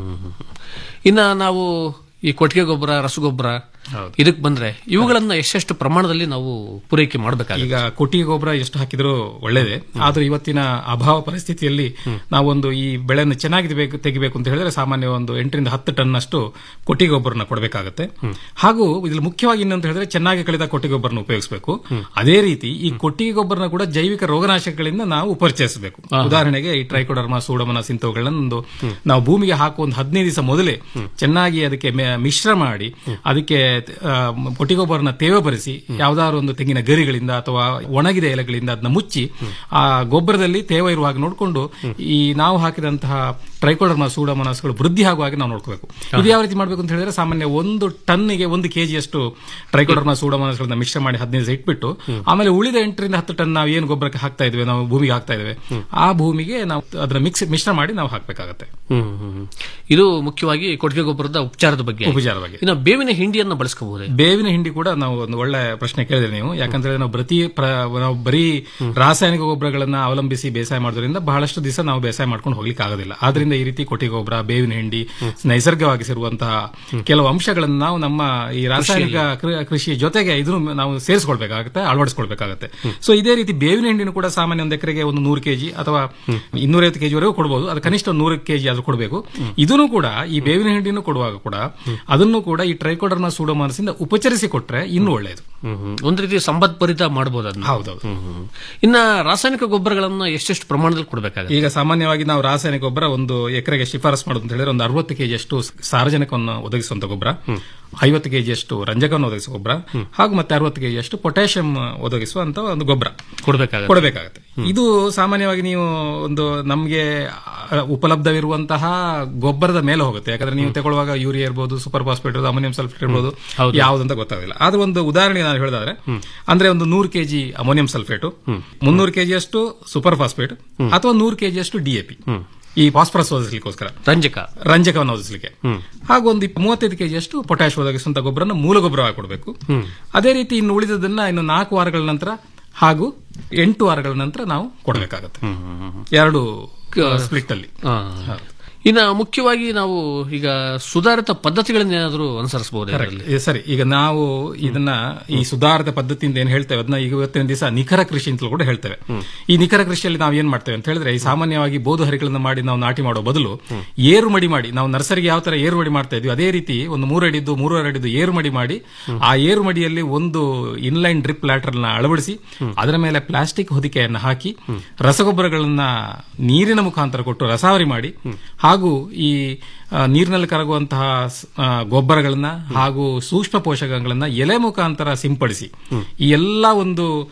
ಇನ್ನ ನಾವು ಈ ಕೊಟ್ಟಿಗೆ ಗೊಬ್ಬರ ರಸಗೊಬ್ಬರ ಇದಕ್ಕೆ ಬಂದ್ರೆ ಇವುಗಳನ್ನ ಎಷ್ಟೆಷ್ಟು ಪ್ರಮಾಣದಲ್ಲಿ ನಾವು ಪೂರೈಕೆ ಮಾಡಬೇಕಾಗುತ್ತೆ ಈಗ ಕೊಟ್ಟಿಗೆ ಗೊಬ್ಬರ ಎಷ್ಟು ಹಾಕಿದ್ರು ಒಳ್ಳೇದೇ ಆದ್ರೆ ಇವತ್ತಿನ ಅಭಾವ ಪರಿಸ್ಥಿತಿಯಲ್ಲಿ ನಾವೊಂದು ಈ ಬೆಳೆಯನ್ನು ಚೆನ್ನಾಗಿ ತೆಗಿಬೇಕು- ತೆಗಿಬೇಕು ಅಂತ ಹೇಳಿದ್ರೆ ಸಾಮಾನ್ಯ ಒಂದು ಎಂಟರಿಂದ ಹತ್ತು ಟನ್ ಅಷ್ಟು ಕೊಟ್ಟಿಗೆ ಗೊಬ್ಬರನ ಕೊಡಬೇಕಾಗುತ್ತೆ ಹಾಗೂ ಇದ್ರಲ್ಲಿ ಮುಖ್ಯವಾಗಿ ಇನ್ನೊಂದು ಹೇಳಿದ್ರೆ ಚೆನ್ನಾಗಿ ಕಳೆದ ಕೊಟ್ಟಿಗೆ ಗೊಬ್ಬರನ ಉಪಯೋಗಿಸಬೇಕು ಅದೇ ರೀತಿ ಈ ಕೊಟ್ಟಿಗೆ ಗೊಬ್ಬರನ ಕೂಡ ಜೈವಿಕ ರೋಗನಾಶಕಗಳಿಂದ ನಾವು ಉಪರಿಚಯಿಸಬೇಕು ಉದಾಹರಣೆಗೆ ಈ ಟ್ರೈಕೋಡರ್ಮಾ ಸೂಡಮನಸ್ ಇಂಥವುಗಳನ್ನ ಒಂದು ನಾವು ಭೂಮಿಗೆ ಹಾಕುವ ಒಂದು ಹದಿನೈದು ದಿವಸ ಮೊದಲೇ ಚೆನ್ನಾಗಿ ಅದಕ್ಕೆ ಮೆ- ಮಿಶ್ರ ಮಾಡಿ ಅದಕ್ಕೆ ಆ, ಕೊಟ್ಟಿಗೆ ಗೊಬ್ಬರನ ತೇವ ಬರೆಸಿ ಯಾವ್ದಾದ್ರು ಒಂದು ತೆಂಗಿನ ಗರಿಗಳಿಂದ ಅಥವಾ ಒಣಗಿದ ಎಲೆಗಳಿಂದ ಅದನ್ನ ಮುಚ್ಚಿ ಆ ಗೊಬ್ಬರದಲ್ಲಿ ತೇವ ಇರುವಾಗ ನೋಡಿಕೊಂಡು ಈ ನಾವು ಹಾಕಿದಂತಹ ಟ್ರೈಕೋಡರ್ಮಾ ಸೂಡಮನಸ್ಗಳು ವೃದ್ಧಿ ಆಗುವ ಹಾಗೆ ನಾವು ನೋಡ್ಕೋಬೇಕು ಇದು ಯಾವ ರೀತಿ ಮಾಡಬೇಕು ಅಂತ ಹೇಳಿದ್ರೆ ಸಾಮಾನ್ಯ ಒಂದು ಟನ್ನಿಗೆ ಒಂದು ಕೆಜಿಯಷ್ಟು ಟ್ರೈಕೋಡರ್ಮಾ ಸೂಡಮನಸ್ಗಳನ್ನ ಮಿಶ್ರ ಮಾಡಿ ಹದಿನೈದು ದಿವಸ ಇಟ್ಬಿಟ್ಟು ಆಮೇಲೆ ಉಳಿದ ಎಂಟರಿಂದ ಹತ್ತು ಟನ್ ನಾವು ಏನು ಗೊಬ್ಬರಕ್ಕೆ ಹಾಕ್ತಾ ಇದ್ವಿ ನಾವು ಭೂಮಿಗೆ ಹಾಕ್ತಾ ಇದ್ದೇವೆ ಆ ಭೂಮಿಗೆ ನಾವು ಅದನ್ನ ಮಿಕ್ಸ್ ಮಿಶ್ರ ಮಾಡಿ ನಾವು ಹಾಕಬೇಕಾಗತ್ತೆ ಹ್ಮ್, ಹ್ಮ್, ಹ್ಮ್. ಇದು ಮುಖ್ಯವಾಗಿ ಕೊಟ್ಟಿಗೆ ಗೊಬ್ಬರದ ಉಪಚಾರದ ಬಗ್ಗೆ ಉಪಚಾರದ ಬಗ್ಗೆ. ಇನ್ನು ಬೇವಿನ ಹಿಂಡಿಯನ್ನು ಬಳಸ್ಕೋಬಹುದೇ ಬೇವಿನ ಹಿಂಡಿ ಕೂಡ ನಾವು ಒಂದು ಒಳ್ಳೆ ಪ್ರಶ್ನೆ ಕೇಳಿದ್ರೆ ನೀವು ಯಾಕಂದ್ರೆ ನಾವು ಪ್ರತಿ ಪ್ರ- ನಾವು ಬರೀ ರಾಸಾಯನಿಕ ಗೊಬ್ಬರಗಳನ್ನ ಅವಲಂಬಿಸಿ ಬೇಸಾಯ ಮಾಡೋದ್ರಿಂದ ಬಹಳಷ್ಟು ದಿವಸ ನಾವು ಬೇಸಾಯ ಮಾಡ್ಕೊಂಡು ಹೋಗ್ಲಿಕ್ಕೆ ಆಗೋದಿಲ್ಲ ಆದ್ರಿಂದ ಈ ರೀತಿ ಕೊಟ್ಟಿಗೆ ಗೊಬ್ಬರ ಬೇವಿನ ಹಿಂಡಿ ನೈಸರ್ಗಿಕವಾಗಿ ಸಿರುವಂತಹ ಕೆಲವು ಅಂಶಗಳನ್ನು ನಾವು ನಮ್ಮ ಈ ರಾಸಾಯನಿಕ ಕೃ- ಕೃಷಿ ಜೊತೆಗೆ ಇದನ್ನು ನಾವು ಸೇರಿಸ್ಕೊಳ್ಬೇಕಾಗುತ್ತೆ ಅಳವಡಿಸ್ಕೊಳ್ಬೇಕಾಗುತ್ತೆ ಸೊ ಇದೇ ರೀತಿ ಬೇವಿನ ಹಿಂಡಿನೂ ಕೂಡ ಸಾಮಾನ್ಯ ಒಂದು ಎಕರೆಗೆ ಒಂದು ನೂರು ಕೆಜಿ ಅಥವಾ ಇನ್ನೂರೈವತ್ತು ಕೆಜಿ ವರೆಗೂ ಕೊಡಬಹುದು ಅದು ಕನಿಷ್ಠ ಒಂದು ನೂರು ಕೆಜಿ ಆದ್ರೂ ಕೊಡಬೇಕು ಇದನ್ನು ಕೂಡ ಈ ಬೇವಿನ ಹಿಂಡಿನೂ ಕೊಡುವಾಗ ಕೂಡ ಅದನ್ನು ಕೂಡ ಈ ಟ್ರೈಕೋಡರ್ನ ಸೂಡೋಮಾನಸಿಂದ ಉಪಚರಿಸಿ ಕೊಟ್ರೆ ಇನ್ನೂ ಒಳ್ಳೆಯದು ಹ್ಮ್, ಹ್ಮ್. ಒಂದ್ ರೀತಿ ಸಂಪತ್ಭರಿತ ಮಾಡಬಹುದು ಅದನ್ನ ಹೌದೌದು ಹ್ಮ್, ಹ್ಮ್. ಇನ್ನ ರಾಸಾಯನಿಕ ಗೊಬ್ಬರಗಳನ್ನ ಎಷ್ಟೆಷ್ಟು ಪ್ರಮಾಣದಲ್ಲಿ ಕೊಡಬೇಕಾಗುತ್ತೆ ಈಗ ಸಾಮಾನ್ಯವಾಗಿ ನಾವು ರಾಸಾಯನಿಕ ಗೊಬ್ಬರ ಒಂದು ಎಕರೆಗೆ ಶಿಫಾರಸ್ ಮಾಡೋದು ಅಂತ ಹೇಳಿದ್ರೆ ಒಂದು ಅರವತ್ತು ಕೆಜಿ ಅಷ್ಟು ಸಾರಜನಕವನ್ನು ಒದಗಿಸುವಂತ ಗೊಬ್ಬರ ಐವತ್ತು ಕೆಜಿ ಅಷ್ಟು ರಂಜಕವನ್ನು ಒದಗಿಸುವ ಗೊಬ್ಬರ ಹಾಗೂ ಮತ್ತೆ ಅರವತ್ತು ಕೆಜಿ ಅಷ್ಟು ಪೊಟ್ಯಾಷಿಯಂ ಒದಗಿಸುವಂತ ಒಂದು ಗೊಬ್ಬರ ಕೊಡಬೇಕಾಗುತ್ತೆ ಕೊಡಬೇಕಾಗುತ್ತೆ ಇದು ಸಾಮಾನ್ಯವಾಗಿ ನೀವು ಒಂದು ನಮಗೆ ಉಪಲಬ್ಧವಿರುವಂತಹ ಗೊಬ್ಬರದ ಮೇಲೆ ಹೋಗುತ್ತೆ ಯಾಕಂದ್ರೆ ನೀವು ತಗೊಳ್ಳುವಾಗ ಯೂರಿಯಾ ಇರ್ಬೋದು ಸೂಪರ್ ಫಾಸ್ಫೇಟ್ ಇರ್ಬೋದು ಅಮೋನಿಯಂ ಸಲ್ಫೇಟ್ ಇರ್ಬೋದು ಹೌದು. ಯಾವುದಂತ ಗೊತ್ತಾಗಲಿಲ್ಲ ಆದ್ರೆ ಒಂದು ಉದಾಹರಣೆ ನಾನು ಹೇಳಿದ್ರೆ ಅಂದ್ರೆ ಒಂದು ನೂರು ಕೆಜಿ ಅಮೋನಿಯಂ ಸಲ್ಫೇಟ್ ಮುನ್ನೂರು ಕೆಜಿ ಅಷ್ಟು ಸೂಪರ್ ಫಾಸ್ಫೇಟ್ ಅಥವಾ ನೂರು ಕೆಜಿ ಅಷ್ಟು ಡಿಎಪಿ ಈ ಫಾಸ್ಫರಸ್ ಒದಗಿಸಲಿಕ್ಕೋಸ್ಕರ ರಂಜಕ ರಂಜಕವನ್ನು ಒದಗಿಸಲಿಕ್ಕೆ ಹಾಗೂ ಒಂದು ಇಪ್ಪ- ಮೂವತ್ತೈದು ಕೆಜಿ ಅಷ್ಟು ಪೊಟ್ಯಾಶ್ ಒದಗಿಸುವಂತ ಗೊಬ್ಬರನ ಮೂಲ ಗೊಬ್ಬರವಾಗಿ ಕೊಡಬೇಕು ಅದೇ ರೀತಿ ಇನ್ನು ಉಳಿದದನ್ನ ಇನ್ನು ನಾಲ್ಕು ವಾರಗಳ ನಂತರ ಹಾಗೂ ಎಂಟು ವಾರಗಳ ನಂತರ ನಾವು ಕೊಡಬೇಕಾಗತ್ತೆ ಎರಡು ಸ್ಪ್ಲಿಟ್ ಅಲ್ಲಿ ಆ. ಇನ್ನ ಮುಖ್ಯವಾಗಿ ನಾವು ಈಗ ಸುಧಾರಿತ ಪದ್ಧತಿಗಳನ್ನ ಏನಾದರೂ ಅನುಸರಿಸಬಹುದು Correct. ಇದು ಸರಿ ಈಗ ನಾವು ಇದನ್ನ ಈ ಸುಧಾರಿತ ಪದ್ಧತಿಯಿಂದ ಏನ್ ಹೇಳ್ತೇವೆ ಅದನ್ನ ಈಗ ಇವತ್ತಿನ ದಿವಸ ನಿಖರ ಕೃಷಿ ಅಂತಲೂ ಕೂಡ ಹೇಳ್ತೇವೆ ಈ ನಿಖರ ಕೃಷಿಯಲ್ಲಿ ನಾವು ಏನ್ ಮಾಡ್ತೇವೆ ಅಂತ ಹೇಳಿದ್ರೆ ಈ ಸಾಮಾನ್ಯವಾಗಿ ಬೋದು ಹರಿಗಳನ್ನ ಮಾಡಿ ನಾವು ನಾಟಿ ಮಾಡೋ ಬದಲು ಏರು ಮಡಿ ಮಾಡಿ ನಾವು ನರ್ಸರಿಗೆ ಯಾವ ತರ ಏರು ಮಡಿ ಮಾಡ್ತಾ ಇದ್ವಿ ಅದೇ ರೀತಿ ಒಂದು ಮೂರು ಅಡಿದ್ದು ಮೂರುವರೆ ಅಡಿದ್ದು ಏರು ಮಡಿ ಮಾಡಿ ಆ ಏರು ಮಡಿಯಲ್ಲಿ ಒಂದು ಇನ್ಲೈನ್ ಡ್ರಿಪ್ ಲ್ಯಾಟರ್ ನ ಅಳವಡಿಸಿ ಅದರ ಮೇಲೆ ಪ್ಲಾಸ್ಟಿಕ್ ಹೊದಿಕೆಯನ್ನು ಹಾಕಿ ರಸಗೊಬ್ಬರಗಳನ್ನ ನೀರಿನ ಮುಖಾಂತರ ಕೊಟ್ಟು ರಸಾವರಿ ಮಾಡಿ ಹಾಗೂ ಈ ಆ, ನೀರಿನಲ್ಲಿ ಕರಗುವಂತಹ ಸ್- ಆ, ಗೊಬ್ಬರಗಳನ್ನ ಹಾಗೂ ಸೂಕ್ಷ್ಮ ಪೋಷಕಗಳನ್ನ ಎಲೆ ಮುಖಾಂತರ ಸಿಂಪಡಿಸಿ ಈ ಎಲ್ಲ ಒಂದು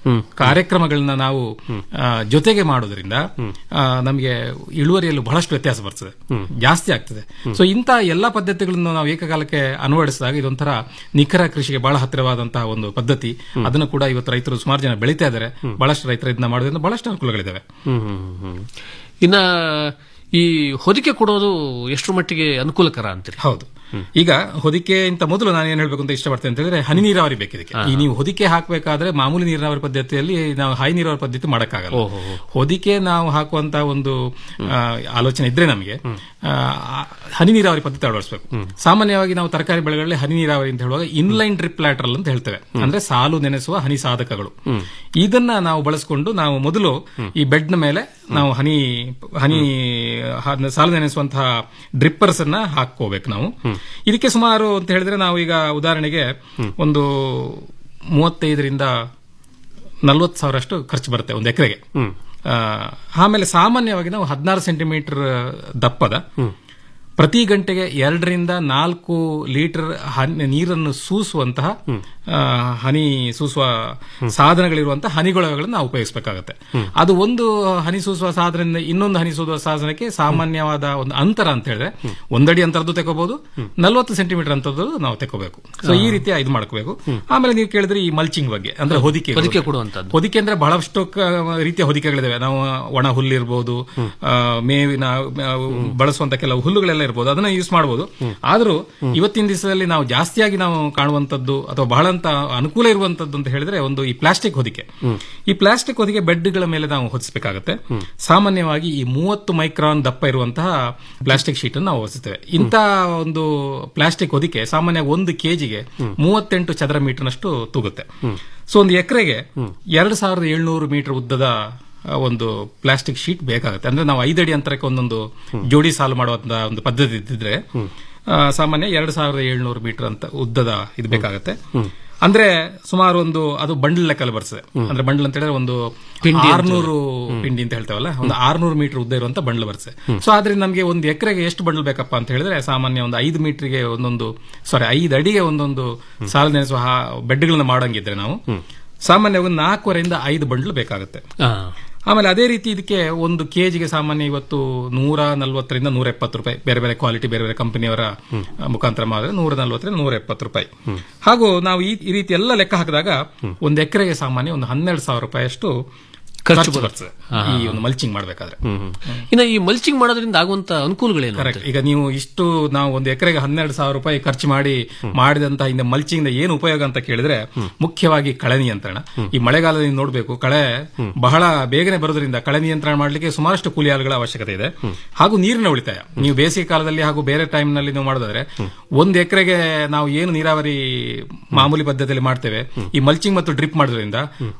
ಕಾರ್ಯಕ್ರಮಗಳನ್ನ ನಾವು ಆ, ಜೊತೆಗೆ ಮಾಡೋದ್ರಿಂದ ಆ, ನಮಗೆ ಇಳುವರಿಯಲ್ಲೂ ಬಹಳಷ್ಟು ವ್ಯತ್ಯಾಸ ಬರ್ತದೆ ಜಾಸ್ತಿ ಆಗ್ತದೆ ಸೊ ಇಂಥ ಎಲ್ಲಾ ಪದ್ಧತಿಗಳನ್ನು ನಾವು ಏಕಕಾಲಕ್ಕೆ ಅಳವಡಿಸಿದಾಗ ಇದೊಂಥರ ನಿಖರ ಕೃಷಿಗೆ ಬಹಳ ಹತ್ತಿರವಾದಂತಹ ಒಂದು ಪದ್ಧತಿ ಅದನ್ನು ಕೂಡ ಇವತ್ತು ರೈತರು ಸುಮಾರು ಜನ ಬೆಳೀತಾ ಇದ್ದಾರೆ ಬಹಳಷ್ಟು ರೈತರು ಇದನ್ನ ಮಾಡೋದ್ರಿಂದ ಬಹಳಷ್ಟು ಅನುಕೂಲಗಳಿದಾವೆ ಹ್ಮ್ ಹ್ಮ್ ಹ್ಮ್ ಹ್ಮ್. ಇನ್ನ ಈ ಹೊದಿಕೆ ಕೊಡೋದು ಎಷ್ಟು ಮಟ್ಟಿಗೆ ಅನುಕೂಲಕರ ಅಂತೀರಿ ಹೌದು ಈಗ ಹೊದಿಕೆ ಇಂತ ಮೊದಲು ನಾನು ಏನ್ ಹೇಳ್ಬೇಕು ಅಂತ ಇಷ್ಟಪಡ್ತೇನೆ ಅಂತ ಹೇಳಿದ್ರೆ ಹನಿ ನೀರಾವರಿ ಬೇಕಿದಕ್ಕೆ ಈ ನೀವು ಹೊದಿಕೆ ಹಾಕಬೇಕಾದ್ರೆ ಮಾಮೂಲಿ ನೀರಾವರಿ ಪದ್ಧತಿಯಲ್ಲಿ ನಾವು ಹೈ ನೀರಾವರಿ ಪದ್ಧತಿ ಮಾಡಕ್ಕಾಗಲ್ಲ ಓಹೋ. ಹೊದಿಕೆ ನಾವು ಹಾಕುವಂತ ಒಂದು ಆ, ಆಲೋಚನೆ ಇದ್ರೆ ನಮಗೆ ಆ, ಹನಿ ನೀರಾವರಿ ಪದ್ಧತಿ ಅಳವಡಿಸಬೇಕು ಸಾಮಾನ್ಯವಾಗಿ ನಾವು ತರಕಾರಿ ಬೆಳೆಗಳಲ್ಲಿ ಹನಿ ನೀರಾವರಿ ಅಂತ ಹೇಳುವಾಗ ಇನ್ಲೈನ್ ಡ್ರಿಪ್ ಲ್ಯಾಟ್ರಲ್ ಅಂತ ಹೇಳ್ತೇವೆ ಅಂದ್ರೆ ಸಾಲು ನೆನೆಸುವ ಹನಿ ಸಾಧಕಗಳು ಇದನ್ನ ನಾವು ಬಳಸಿಕೊಂಡು ನಾವು ಮೊದಲು ಈ ಬೆಡ್ ನ ಮೇಲೆ ನಾವು ಹನಿ ಹನಿ ಹ- ಸಾಲು ನೆನೆಸುವಂತಹ ಡ್ರಿಪ್ಪರ್ಸ್ ಅನ್ನ ಹಾಕೋಬೇಕು ನಾವು ಇದಕ್ಕೆ ಸುಮಾರು ಅಂತ ಹೇಳಿದ್ರೆ ನಾವು ಈಗ ಉದಾಹರಣೆಗೆ ಒಂದು ಮೂವತ್ತೈದರಿಂದ ನಲ್ವತ್ತು ಸಾವಿರಷ್ಟು ಖರ್ಚು ಬರುತ್ತೆ ಒಂದು ಎಕರೆಗೆ ಆಮೇಲೆ ಸಾಮಾನ್ಯವಾಗಿ ನಾವು ಹದಿನಾರು ಸೆಂಟಿಮೀಟರ್ ದಪ್ಪದ ಪ್ರತಿ ಗಂಟೆಗೆ ಎರಡರಿಂದ ನಾಲ್ಕು ಲೀಟರ್ ಹನಿ ನೀರನ್ನು ಸೂಸುವಂತಹ ಆ, ಹನಿ ಸೂಸುವ ಸಾಧನಗಳಿರುವಂತಹ ಹನಿಗೊಳಗಳನ್ನು ನಾವು ಉಪಯೋಗಿಸಬೇಕಾಗುತ್ತೆ ಅದು ಒಂದು ಹನಿ ಸೂಸುವ ಸಾಧನದಿಂದ ಇನ್ನೊಂದು ಹನಿ ಸೂಸುವ ಸಾಧನಕ್ಕೆ ಸಾಮಾನ್ಯವಾದ ಒಂದು ಅಂತರ ಅಂತ ಹೇಳಿದ್ರೆ ಒಂದಡಿ ಅಂತರದ್ದು ತೆಕೋಬಹುದು ನಲ್ವತ್ತು ಸೆಂಟಿಮೀಟರ್ ಅಂತರದ್ದು ನಾವು ತೆಕೋಬೇಕು ಸೊ ಈ ರೀತಿ ಇದು ಮಾಡ್ಕೋಬೇಕು ಆಮೇಲೆ ನೀವು ಕೇಳಿದ್ರೆ ಈ ಮಲ್ಚಿಂಗ್ ಬಗ್ಗೆ ಅಂದ್ರೆ ಹೊದಿಕೆ ಹೊದಿಕೆ ಕೊಡುವಂತದ್ದು. ಹೊದಿಕೆ ಅಂದ್ರೆ ಬಹಳಷ್ಟು ಕ- ರೀತಿಯ ಹೊದಿಕೆಗಳಿದಾವೆ ನಾವು ಒಣ ಹುಲ್ಲಿರ್ಬೋದು ಆ, ಮೇವಿನ ಆ, ಬಳಸುವಂತ ಕೆಲವು ಹುಲ್ಲುಗಳೆಲ್ಲ ಇರ್ಬೋದು ಅದನ್ನ ಯೂಸ್ ಮಾಡಬಹುದು ಆದ್ರೂ ಇವತ್ತಿನ ದಿವಸದಲ್ಲಿ ನಾವು ಜಾಸ್ತಿಯಾಗಿ ನಾವು ಕಾಣುವಂತದ್ದು ಅಥವಾ ಬಹಳ ಅಂತ ಅನುಕೂಲ ಇರುವಂತದ್ದು ಅಂತ ಹೇಳಿದ್ರೆ ಒಂದು ಈ ಪ್ಲಾಸ್ಟಿಕ್ ಹೊದಿಕೆ ಈ ಪ್ಲಾಸ್ಟಿಕ್ ಹೊದಿಕೆ ಬೆಡ್ಗಳ ಮೇಲೆ ನಾವು ಹೊದಿಸಬೇಕಾಗುತ್ತೆ ಸಾಮಾನ್ಯವಾಗಿ ಈ ಮೂವತ್ತು ಮೈಕ್ರಾನ್ ದಪ್ಪ ಇರುವಂತಹ ಪ್ಲಾಸ್ಟಿಕ್ ಶೀಟ್ ಅನ್ನು ನಾವು ಹೊದಿಸ್ತೇವೆ ಇಂಥ ಒಂದು ಪ್ಲಾಸ್ಟಿಕ್ ಹೊದಿಕೆ ಸಾಮಾನ್ಯವಾಗಿ ಒಂದು ಕೆಜಿಗೆ ಮೂವತ್ತೆಂಟು ಚದರ ಮೀಟರ್ನಷ್ಟು ತೂಗುತ್ತೆ ಸೊ ಒಂದು ಎಕರೆಗೆ ಎರಡು ಸಾವಿರದ ಏಳ್ನೂರು ಮೀಟರ್ ಉದ್ದದ ಆ, ಒಂದು ಪ್ಲಾಸ್ಟಿಕ್ ಶೀಟ್ ಬೇಕಾಗುತ್ತೆ ಅಂದ್ರೆ ನಾವು ಐದಡಿ ಅಂತರಕ್ಕೆ ಒಂದೊಂದು ಜೋಡಿ ಸಾಲು ಮಾಡುವಂತ ಒಂದು ಪದ್ಧತಿ ಇದ್ದಿದ್ರೆ ಆ, ಸಾಮಾನ್ಯ ಎರಡು ಸಾವಿರದ ಏಳ್ನೂರು ಮೀಟರ್ ಅಂತ ಉದ್ದದ ಇದು ಬೇಕಾಗುತ್ತೆ ಅಂದ್ರೆ ಸುಮಾರು ಒಂದು ಅದು ಬಂಡಲ್ ಲೆಕ್ಕಲ್ಲಿ ಬರ್ತದೆ ಅಂದ್ರೆ ಬಂಡಲ್ ಅಂತ ಹೇಳಿದ್ರೆ ಒಂದು ಪಿಂಡಿ ಅಂತ ಆರ್ನೂರು ಪಿಂಡಿ ಅಂತ ಹೇಳ್ತೇವಲ್ಲ ಒಂದು ಆರ್ನೂರು ಮೀಟರ್ ಉದ್ದ ಇರುವಂತ ಬಂಡಲ್ ಬರ್ತದೆ ಸೊ ಆದ್ರಿಂದ ನಮಗೆ ಒಂದು ಎಕರೆಗೆ ಎಷ್ಟು ಬಂಡಲ್ ಬೇಕಪ್ಪ ಅಂತ ಹೇಳಿದ್ರೆ ಸಾಮಾನ್ಯ ಒಂದು ಐದು ಮೀಟರ್ಗೆ ಒಂದೊಂದು ಸಾರಿ ಐದು ಅಡಿಗೆ ಒಂದೊಂದು ಸಾಲು ನೆನೆಸುವ ಬೆಡ್ಗಳನ್ನ ಮಾಡಂಗಿದ್ರೆ ನಾವು ಸಾಮಾನ್ಯವಾಗಿ ಒಂದು ನಾಲ್ಕೂವರೆಯಿಂದ ಐದು ಬಂಡಲ್ ಬೇಕಾಗುತ್ತೆ ಆ, ಆಮೇಲೆ ಅದೇ ರೀತಿ ಇದಕ್ಕೆ ಒಂದು ಕೆಜಿಗೆ ಸಾಮಾನ್ಯ ಇವತ್ತು ನೂರ ನಲ್ವತ್ತರಿಂದ ನೂರ ಎಪ್ಪತ್ತು ರೂಪಾಯಿ ಬೇರೆ ಬೇರೆ ಕ್ವಾಲಿಟಿ ಬೇರೆ ಬೇರೆ ಕಂಪನಿಯವರ ಮುಖಾಂತರ ಮಾಡಿದ್ರೆ ನೂರ ನಲ್ವತ್ತರಿಂದ ನೂರ ಎಪ್ಪತ್ತು ರೂಪಾಯಿ ಹಾಗೂ ನಾವು ಈ ಈ ರೀತಿ ಎಲ್ಲ ಲೆಕ್ಕ ಹಾಕಿದಾಗ ಒಂದು ಎಕರೆಗೆ ಸಾಮಾನ್ಯ ಒಂದು ಹನ್ನೆರಡು ಸಾವಿರ ರೂಪಾಯಿ ಅಷ್ಟು ಖರ್ಚು ಖರ್ಚು ಬರುತ್ತೆ. ಬರ್ತದೆ ಈ ಒಂದು ಮಲ್ಚಿಂಗ್ ಮಾಡಬೇಕಾದ್ರೆ ಹ್ಮ್ ಹ್ಮ್. ಇನ್ನ ಈ ಮಲ್ಚಿಂಗ್ ಮಾಡೋದ್ರಿಂದ ಆಗುವಂತ ಅನುಕೂಲಗಳೇನು ಕರೆಕ್ಟ್ ಈಗ ನೀವು ಇಷ್ಟು ನಾವು ಒಂದು ಎಕರೆಗೆ ಹನ್ನೆರಡು ಸಾವಿರ ರೂಪಾಯಿ ಖರ್ಚು ಮಾಡಿ ಮಾಡಿದಂತ ಇಂದ ಮಲ್ಚಿಂಗ್ ಏನು ಉಪಯೋಗ ಅಂತ ಕೇಳಿದ್ರೆ ಮುಖ್ಯವಾಗಿ ಕಳೆ ನಿಯಂತ್ರಣ ಈ ಮಳೆಗಾಲದಲ್ಲಿ ನೋಡಬೇಕು ಕಳೆ ಬಹಳ ಬೇಗನೆ ಬರೋದ್ರಿಂದ ಕಳೆ ನಿಯಂತ್ರಣ ಮಾಡಲಿಕ್ಕೆ ಸುಮಾರಷ್ಟು ಕೂಲಿ ಆಳುಗಳ ಅವಶ್ಯಕತೆ ಇದೆ ಹಾಗೂ ನೀರಿನ ಉಳಿತಾಯ ನೀವು ಬೇಸಿಗೆ ಕಾಲದಲ್ಲಿ ಹಾಗೂ ಬೇರೆ ಟೈಮ್ ನಲ್ಲಿ ನೀವು ಮಾಡೋದಾದ್ರೆ ಒಂದು ಎಕರೆಗೆ ನಾವು ಏನು ನೀರಾವರಿ ಮಾಮೂಲಿ ಪದ್ಧತಿಯಲ್ಲಿ ಮಾಡ್ತೇವೆ ಈ ಮಲ್ಚಿಂಗ್ ಮತ್ತು ಡ್ರಿಪ್ ಮಾಡೋದ್ರಿಂದ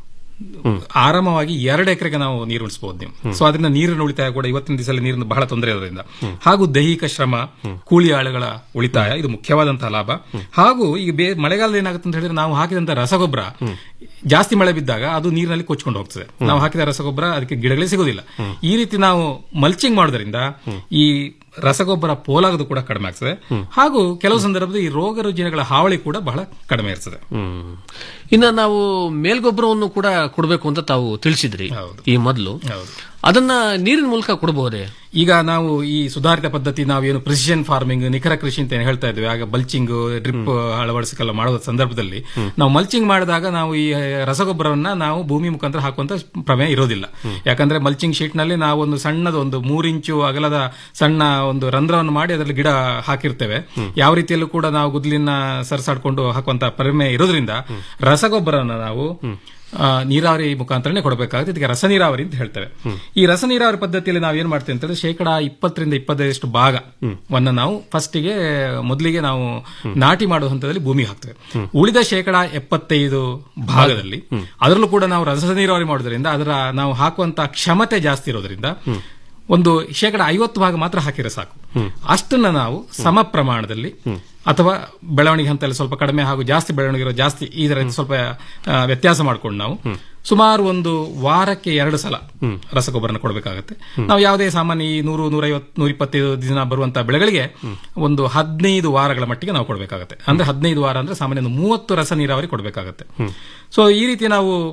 ಆರಾಮವಾಗಿ ಎರಡು ಎಕರೆಗೆ ನಾವು ನೀರು ಉಳಿಸಬಹುದು ನೀವು ಸೊ ಅದರಿಂದ ನೀರಿನ ಉಳಿತಾಯ ಕೂಡ ಇವತ್ತಿನ ದಿವಸದಲ್ಲಿ ನೀರಿನ ಬಹಳ ತೊಂದರೆ ಇರೋದ್ರಿಂದ ಹಾಗೂ ದೈಹಿಕ ಶ್ರಮ ಕೂಲಿ ಆಳುಗಳ ಉಳಿತಾಯ ಇದು ಮುಖ್ಯವಾದಂತಹ ಲಾಭ ಹಾಗೂ ಈಗ ಬೇ ಮಳೆಗಾಲದ ಏನಾಗುತ್ತೆ ಅಂತ ಹೇಳಿದ್ರೆ ನಾವು ಹಾಕಿದಂತ ರಸಗೊಬ್ಬರ ಜಾಸ್ತಿ ಮಳೆ ಬಿದ್ದಾಗ ಅದು ನೀರಿನಲ್ಲಿ ಕೊಚ್ಕೊಂಡು ಹೋಗ್ತದೆ ನಾವು ಹಾಕಿದ ರಸಗೊಬ್ಬರ ಅದಕ್ಕೆ ಗಿಡಗಳೇ ಸಿಗೋದಿಲ್ಲ ಈ ರೀತಿ ನಾವು ಮಲ್ಚಿಂಗ್ ಮಾಡೋದ್ರಿಂದ ಈ ರಸಗೊಬ್ಬರ ಪೋಲಾಗೋದು ಕೂಡ ಕಡಿಮೆ ಆಗ್ತದೆ ಹಾಗೂ ಕೆಲವು ಸಂದರ್ಭದಲ್ಲಿ ಈ ರೋಗ ರುಜಿನಗಳ ಹಾವಳಿ ಕೂಡ ಬಹಳ ಕಡಿಮೆ ಇರ್ತದೆ ಹ್ಮ್. ಇನ್ನ ನಾವು ಮೇಲ್ಗೊಬ್ಬರವನ್ನು ಕೂಡ ಕೊಡಬೇಕು ಅಂತ ತಾವು ತಿಳಿಸಿದ್ರಿ ಈ ಮೊದಲು ಅದನ್ನ ನೀರಿನ ಮೂಲಕ ಕೊಡಬಹುದೇ ಈಗ ನಾವು ಈ ಸುಧಾರಿತ ಪದ್ಧತಿ ನಾವೇನು ಪ್ರಿಸಿಷನ್ ಫಾರ್ಮಿಂಗ್ ನಿಖರ ಕೃಷಿ ಅಂತ ಏನ್ ಹೇಳ್ತಾ ಇದ್ವಿ ಆಗ ಬಲ್ಚಿಂಗ್ ಡ್ರಿಪ್ ಅಳವಡಿಸಿಕೆಲ್ಲ ಮಾಡೋ ಸಂದರ್ಭದಲ್ಲಿ ನಾವು ಮಲ್ಚಿಂಗ್ ಮಾಡಿದಾಗ ನಾವು ಈ ರಸಗೊಬ್ಬರವನ್ನ ನಾವು ಭೂಮಿ ಮುಖಾಂತರ ಹಾಕುವಂತ ಪ್ರಮೇಯ ಇರೋದಿಲ್ಲ ಯಾಕಂದ್ರೆ ಮಲ್ಚಿಂಗ್ ಶೀಟ್ ನಲ್ಲಿ ನಾವು ಒಂದು ಸಣ್ಣದ ಒಂದು ಮೂರ್ ಇಂಚು ಅಗಲದ ಸಣ್ಣ ಒಂದು ರಂಧ್ರವನ್ನು ಮಾಡಿ ಅದರಲ್ಲಿ ಗಿಡ ಹಾಕಿರ್ತೇವೆ ಯಾವ ರೀತಿಯಲ್ಲೂ ಕೂಡ ನಾವು ಗುದ್ಲಿನ ಸರಿಸಾಡ್ಕೊಂಡು ಹಾಕುವಂತ ಪ್ರಮೇಯ ಇರೋದ್ರಿಂದ ರಸಗೊಬ್ಬರವನ್ನು ನಾವು ಆ, ನೀರಾವರಿ ಮುಖಾಂತರನೇ ಕೊಡಬೇಕಾಗುತ್ತೆ ಇದಕ್ಕೆ ರಸ ನೀರಾವರಿ ಅಂತ ಹೇಳ್ತೇವೆ ಈ ರಸ ನೀರಾವರಿ ಪದ್ಧತಿಯಲ್ಲಿ ನಾವು ಏನ್ ಮಾಡ್ತೇವೆ ಅಂತಂದ್ರೆ ಶೇಕಡ ಇಪ್ಪತ್ತರಿಂದ ಇಪ್ಪತ್ತೈದಷ್ಟು ಭಾಗವನ್ನ ನಾವು ಫಸ್ಟಿಗೆ ಮೊದಲಿಗೆ ನಾವು ನಾಟಿ ಮಾಡುವ ಹಂತದಲ್ಲಿ ಭೂಮಿಗೆ ಹಾಕ್ತೇವೆ ಉಳಿದ ಶೇಕಡ ಎಪ್ಪತ್ತೈದು ಭಾಗದಲ್ಲಿ ಅದರಲ್ಲೂ ಕೂಡ ನಾವು ರಸ ನೀರಾವರಿ ಮಾಡೋದ್ರಿಂದ ಅದರ ನಾವು ಹಾಕುವಂತ ಕ್ಷಮತೆ ಜಾಸ್ತಿ ಇರೋದ್ರಿಂದ ಒಂದು ಶೇಕಡ ಐವತ್ತು ಭಾಗ ಮಾತ್ರ ಹಾಕಿದ್ರೆ ಸಾಕು ಅಷ್ಟನ್ನ ನಾವು ಸಮ ಪ್ರಮಾಣದಲ್ಲಿ ಅಥವಾ ಬೆಳವಣಿಗೆ ಹಂತದಲ್ಲಿ ಸ್ವಲ್ಪ ಕಡಿಮೆ ಹಾಗೂ ಜಾಸ್ತಿ ಬೆಳವಣಿಗೆ ಇರೋ ಜಾಸ್ತಿ ಈ ತರ ಸ್ವಲ್ಪ ಆ, ವ್ಯತ್ಯಾಸ ಮಾಡ್ಕೊಂಡು ನಾವು ಸುಮಾರು ಒಂದು ವಾರಕ್ಕೆ ಎರಡು ಸಲ ರಸಗೊಬ್ಬರನ ಕೊಡಬೇಕಾಗತ್ತೆ ನಾವು ಯಾವುದೇ ಸಾಮಾನ್ಯ ಈ ನೂರು ನೂರೈವತ್ತು ನೂರ ಇಪ್ಪತ್ತೈದು ದಿನ ಬರುವಂತಹ ಬೆಳೆಗಳಿಗೆ ಒಂದು ಹದಿನೈದು ವಾರಗಳ ಮಟ್ಟಿಗೆ ನಾವು ಕೊಡಬೇಕಾಗತ್ತೆ ಅಂದ್ರೆ ಹದಿನೈದು ವಾರ ಅಂದ್ರೆ ಸಾಮಾನ್ಯ ಒಂದು ಮೂವತ್ತು ರಸ ನೀರಾವರಿ ಕೊಡಬೇಕಾಗತ್ತೆ ಸೊ ಈ ರೀತಿ ನಾವು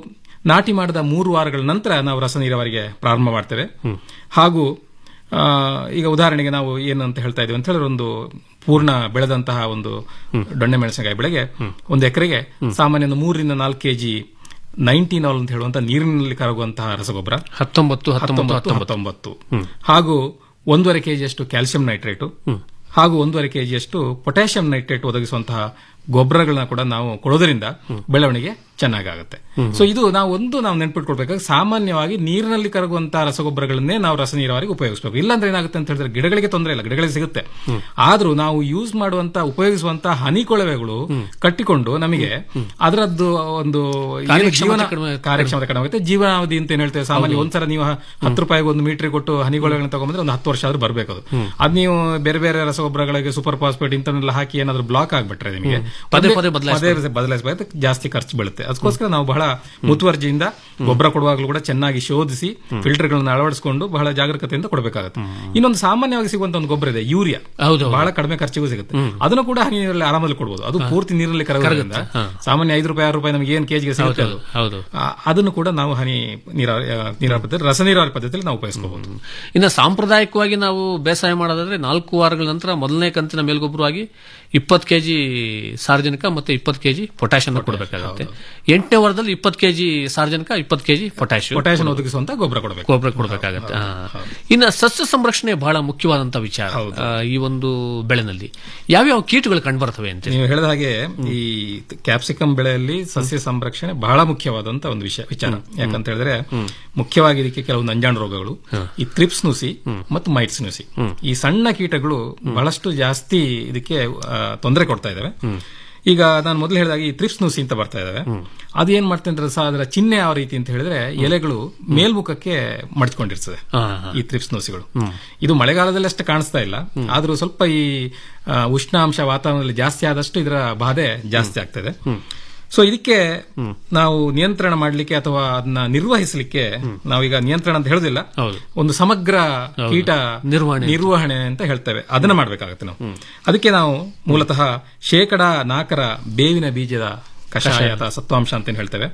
ನಾಟಿ ಮಾಡಿದ ಮೂರು ವಾರಗಳ ನಂತರ ನಾವು ರಸ ನೀರಾವರಿಗೆ ಪ್ರಾರಂಭ ಮಾಡ್ತೇವೆ ಹಾಗೂ ಆ, ಈಗ ಉದಾಹರಣೆಗೆ ನಾವು ಏನು ಅಂತ ಹೇಳ್ತಾ ಇದೀವಿ ಅಂತ ಹೇಳಿದ್ರೆ ಒಂದು ಪೂರ್ಣ ಬೆಳೆದಂತಹ ಒಂದು ದೊಣ್ಣೆ ಮೆಣಸಿನಕಾಯಿ ಬೆಳೆಗೆ ಒಂದು ಎಕರೆಗೆ ಸಾಮಾನ್ಯ ಒಂದು ಮೂರರಿಂದ ನಾಲ್ಕು ಕೆಜಿ ನೈನ್ಟೀನ್ ಆಲ್ ಅಂತ ಹೇಳುವಂತಹ ನೀರಿನಲ್ಲಿ ಕರಗುವಂತಹ ರಸಗೊಬ್ಬರ ಹತ್ತೊಂಬತ್ತು ಹತ್ತೊಂಬತ್ತು ಹತ್ತೊಂಬತ್ತು ಹತ್ತೊಂಬತ್ತು ಹಾಗೂ ಒಂದೂವರೆ ಕೆಜಿಯಷ್ಟು ಕ್ಯಾಲ್ಸಿಯಂ ನೈಟ್ರೇಟು ಹಾಗೂ ಒಂದೂವರೆ ಕೆಜಿಯಷ್ಟು ಪೊಟ್ಯಾಷಿಯಂ ನೈಟ್ರೇಟ್ ಒದಗಿಸುವಂತಹ ಗೊಬ್ಬರಗಳನ್ನ ಕೂಡ ನಾವು ಕೊಡೋದ್ರಿಂದ ಬೆಳವಣಿಗೆ ಚೆನ್ನಾಗಾಗುತ್ತೆ ಸೊ ಇದು ನಾವು ಒಂದು ನಾವು ನೆನ್ಪಿಟ್ಕೊಳ್ಬೇಕಾದ್ರೆ ಸಾಮಾನ್ಯವಾಗಿ ನೀರಿನಲ್ಲಿ ಕರಗುವಂತಹ ರಸಗೊಬ್ಬರಗಳನ್ನೇ ನಾವು ರಸ ನೀರಾವರಿಗೆ ಉಪಯೋಗಿಸಬೇಕು ಇಲ್ಲಾಂದ್ರೆ ಏನಾಗುತ್ತೆ ಅಂತ ಹೇಳಿದ್ರೆ ಗಿಡಗಳಿಗೆ ತೊಂದರೆ ಇಲ್ಲ ಗಿಡಗಳಿಗೆ ಸಿಗುತ್ತೆ ಆದ್ರೂ ನಾವು ಯೂಸ್ ಮಾಡುವಂತ ಉಪಯೋಗಿಸುವಂತಹ ಹನಿ ಕೊಳವೆಗಳು ಕಟ್ಟಿಕೊಂಡು ನಮಗೆ ಅದರದ್ದು ಒಂದು ಏನು ಕಾರ್ಯಕ್ಷಮತೆ ಜೀವನ ಕಡಿಮೆ- ಕಾರ್ಯಕ್ಷಮತೆ ಕಡಿಮೆ ಆಗುತ್ತೆ ಜೀವನಾವಧಿ ಅಂತ ಏನ್ ಹೇಳ್ತೇವೆ ಸಾಮಾನ್ಯ ಒಂದ್ಸಲ ನೀವು ಹ- ಹತ್ತು ರೂಪಾಯಿಗೆ ಒಂದು ಮೀಟರ್ ಕೊಟ್ಟು ಹನಿಗೊಳಗಳನ್ನ ತಗೊಂಡ್ರೆ ಒಂದು ಹತ್ತು ವರ್ಷ ಆದ್ರೂ ಬರಬೇಕು ಅದು ಅದ್ ನೀವು ಬೇರೆ ಬೇರೆ ರಸಗೊಬ್ಬರಗಳಿಗೆ ಸೂಪರ್ ಫಾಸ್ಫೇಟ್ ಇಂಥವನ್ನೆಲ್ಲ ಹಾಕಿ ಏನಾದ್ರು ಬ್ಲಾಕ್ ಆಗ್ಬಿಟ್ರೆ ನಿಮಗೆ ಪದೇ ಒಂದೇ- ಪದೇ ಬದಲಾಯಿಸ್ಬೇಕು. ಪದೇ ಬದಲಾಯಿಸಬೇಕು ಅದಕ್ಕೆ ಜಾಸ್ತಿ ಖರ್ಚು ಬೀಳುತ್ತೆ ಅದಕ್ಕೋಸ್ಕರ ನಾವು ಬಹಳ ಮುತುವರ್ಜಿಯಿಂದ ಗೊಬ್ಬರ ಕೊಡುವಾಗಲೂ ಕೂಡ ಚೆನ್ನಾಗಿ ಶೋಧಿಸಿ ಫಿಲ್ಟರ್ಗಳನ್ನ ಅಳವಡಿಸಿಕೊಂಡು ಬಹಳ ಜಾಗರೂಕತೆಯಿಂದ ಕೊಡಬೇಕಾಗುತ್ತೆ ಇನ್ನೊಂದು ಸಾಮಾನ್ಯವಾಗಿ ಸಿಗುವಂತ ಒಂದು ಗೊಬ್ಬರ ಇದೆ ಯೂರಿಯಾ ಹೌದು. ಬಹಳ ಕಡಿಮೆ ಖರ್ಚಿಗೂ ಸಿಗುತ್ತೆ ಅದನ್ನು ಕೂಡ ಹನಿ ನೀರಲ್ಲಿ ಆರಾಮಲ್ಲಿ ಕೊಡಬಹುದು ಅದು ಪೂರ್ತಿ ನೀರಲ್ಲಿ ಕರಗೋದ್ರಿಂದ ಕರಗುತ್ತೆ. ಹಾ. ಸಾಮಾನ್ಯ ಐದು ರೂಪಾಯಿ ಆರು ರೂಪಾಯಿ ನಮಗೆ ಏನ್ ಕೆಜಿಗೆ ಸಿಗುತ್ತೆ ಅದು ಹೌದು ಆ, ಅದನ್ನು ಕೂಡ ನಾವು ಹನಿ ನೀರಾವರಿ ಆ, ನೀರಾವರಿ ಪದ್ಧತಿ ರಸ ನೀರಾವರಿ ಪದ್ಧತಿಯಲ್ಲಿ ನಾವು ಉಪಯೋಗಿಸಬಹುದು ಇನ್ನು ಸಾಂಪ್ರದಾಯಿಕವಾಗಿ ನಾವು ಬೇಸಾಯ ಮಾಡೋದಾದ್ರೆ ನಾಲ್ಕು ವಾರಗಳ ನಂತರ ಮೊದಲನೇ ಕಂತಿನ ಮೇಲ್ಗೊಬ್ಬರವಾಗಿ ಇಪ್ಪತ್ತು ಕೆಜಿ ಸಾರ್ವಜನಿಕ ಮತ್ತೆ ಇಪ್ಪತ್ತು ಕೆಜಿ ಪೊಟ್ಯಾಷಿಯಂ ಕೊಡಬೇಕಾಗುತ್ತೆ ಎಂಟನೇ ವಾರದಲ್ಲಿ ಇಪ್ಪತ್ತು ಕೆಜಿ ಸಾರ್ವಜನಿಕ ಇಪ್ಪತ್ತು ಕೆಜಿ ಪೊಟ್ಯಾಷಿಯಂ ಪೊಟ್ಯಾಷಿಯಂ ಒದಗಿಸುವಂತ ಗೊಬ್ಬರ ಕೊಡಬೇಕು ಗೊಬ್ಬರ ಕೊಡಬೇಕಾಗತ್ತೆ ಇನ್ನು ಸಸ್ಯ ಸಂರಕ್ಷಣೆ ಬಹಳ ಮುಖ್ಯವಾದಂತ ವಿಚಾರ ಆ, ಈ ಒಂದು ಬೆಳೆನಲ್ಲಿ ಯಾವ್ಯಾವ ಕೀಟಗಳು ಕಂಡುಬರ್ತವೆ ಅಂತ ನೀವು ಹೇಳಿದ ಹಾಗೆ ಈ ಕ್ಯಾಪ್ಸಿಕಮ್ ಬೆಳೆಯಲ್ಲಿ ಸಸ್ಯ ಸಂರಕ್ಷಣೆ ಬಹಳ ಮುಖ್ಯವಾದಂತ ಒಂದು ವಿಷಯ ವಿಚಾರ ಯಾಕಂತ ಹೇಳಿದ್ರೆ ಮುಖ್ಯವಾಗಿ ಇದಕ್ಕೆ ಕೆಲವು ನಂಜಾಣು ರೋಗಗಳು ಈ ತ್ರಿಪ್ಸ್ ನುಸಿ ಮತ್ತು ಮೈಟ್ಸ್ ನುಸಿ ಈ ಸಣ್ಣ ಕೀಟಗಳು ಬಹಳಷ್ಟು ಜಾಸ್ತಿ ಇದಕ್ಕೆ ತೊಂದರೆ ಕೊಡ್ತಾ ಇದಾವೆ ಈಗ ನಾನು ಮೊದಲು ಹೇಳಿದಾಗ ಈ ತ್ರಿಪ್ಸ್ ನುಸಿ ಅಂತ ಬರ್ತಾ ಇದಾವೆ ಅದು ಏನ್ ಮಾಡ್ತಾ ಅಂದ್ರೆ ಸಹ ಅದರ ಚಿಹ್ನೆ ಯಾವ ರೀತಿ ಅಂತ ಹೇಳಿದ್ರೆ ಎಲೆಗಳು ಮೇಲ್ಮುಖಕ್ಕೆ ಮಡ್ಚ್ಕೊಂಡಿರ್ತದೆ ಈ ತ್ರಿಪ್ಸ್ ನುಸಿಗಳು ಇದು ಮಳೆಗಾಲದಲ್ಲಿ ಅಷ್ಟು ಕಾಣಿಸ್ತಾ ಇಲ್ಲ ಆದ್ರೂ ಸ್ವಲ್ಪ ಈ ಆ, ಉಷ್ಣಾಂಶ ವಾತಾವರಣದಲ್ಲಿ ಜಾಸ್ತಿ ಆದಷ್ಟು ಇದರ ಬಾಧೆ ಜಾಸ್ತಿ ಆಗ್ತದೆ ಸೊ ಇದಕ್ಕೆ ನಾವು ನಿಯಂತ್ರಣ ಮಾಡಲಿಕ್ಕೆ ಅಥವಾ ಅದನ್ನ ನಿರ್ವಹಿಸಲಿಕ್ಕೆ ನಾವೀಗ ನಿಯಂತ್ರಣ ಅಂತ ಹೇಳುದಿಲ್ಲ ಒಂದು ಸಮಗ್ರ ಕೀಟ ನಿರ್ವಹಣೆ. ನಿರ್ವಹಣೆ ಅಂತ ಹೇಳ್ತೇವೆ ಅದನ್ನ ಮಾಡ್ಬೇಕಾಗತ್ತೆ ನಾವು ಅದಕ್ಕೆ ನಾವು ಮೂಲತಃ ಶೇಕಡ ನಾಲ್ಕರ ಬೇವಿನ ಬೀಜದ ಕಷಾಯ ಅಥವಾ ಸತ್ವಾಂಶ ಅಂತ ಏನ್ ಹೇಳ್ತೇವೆ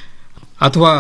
ಅಥವಾ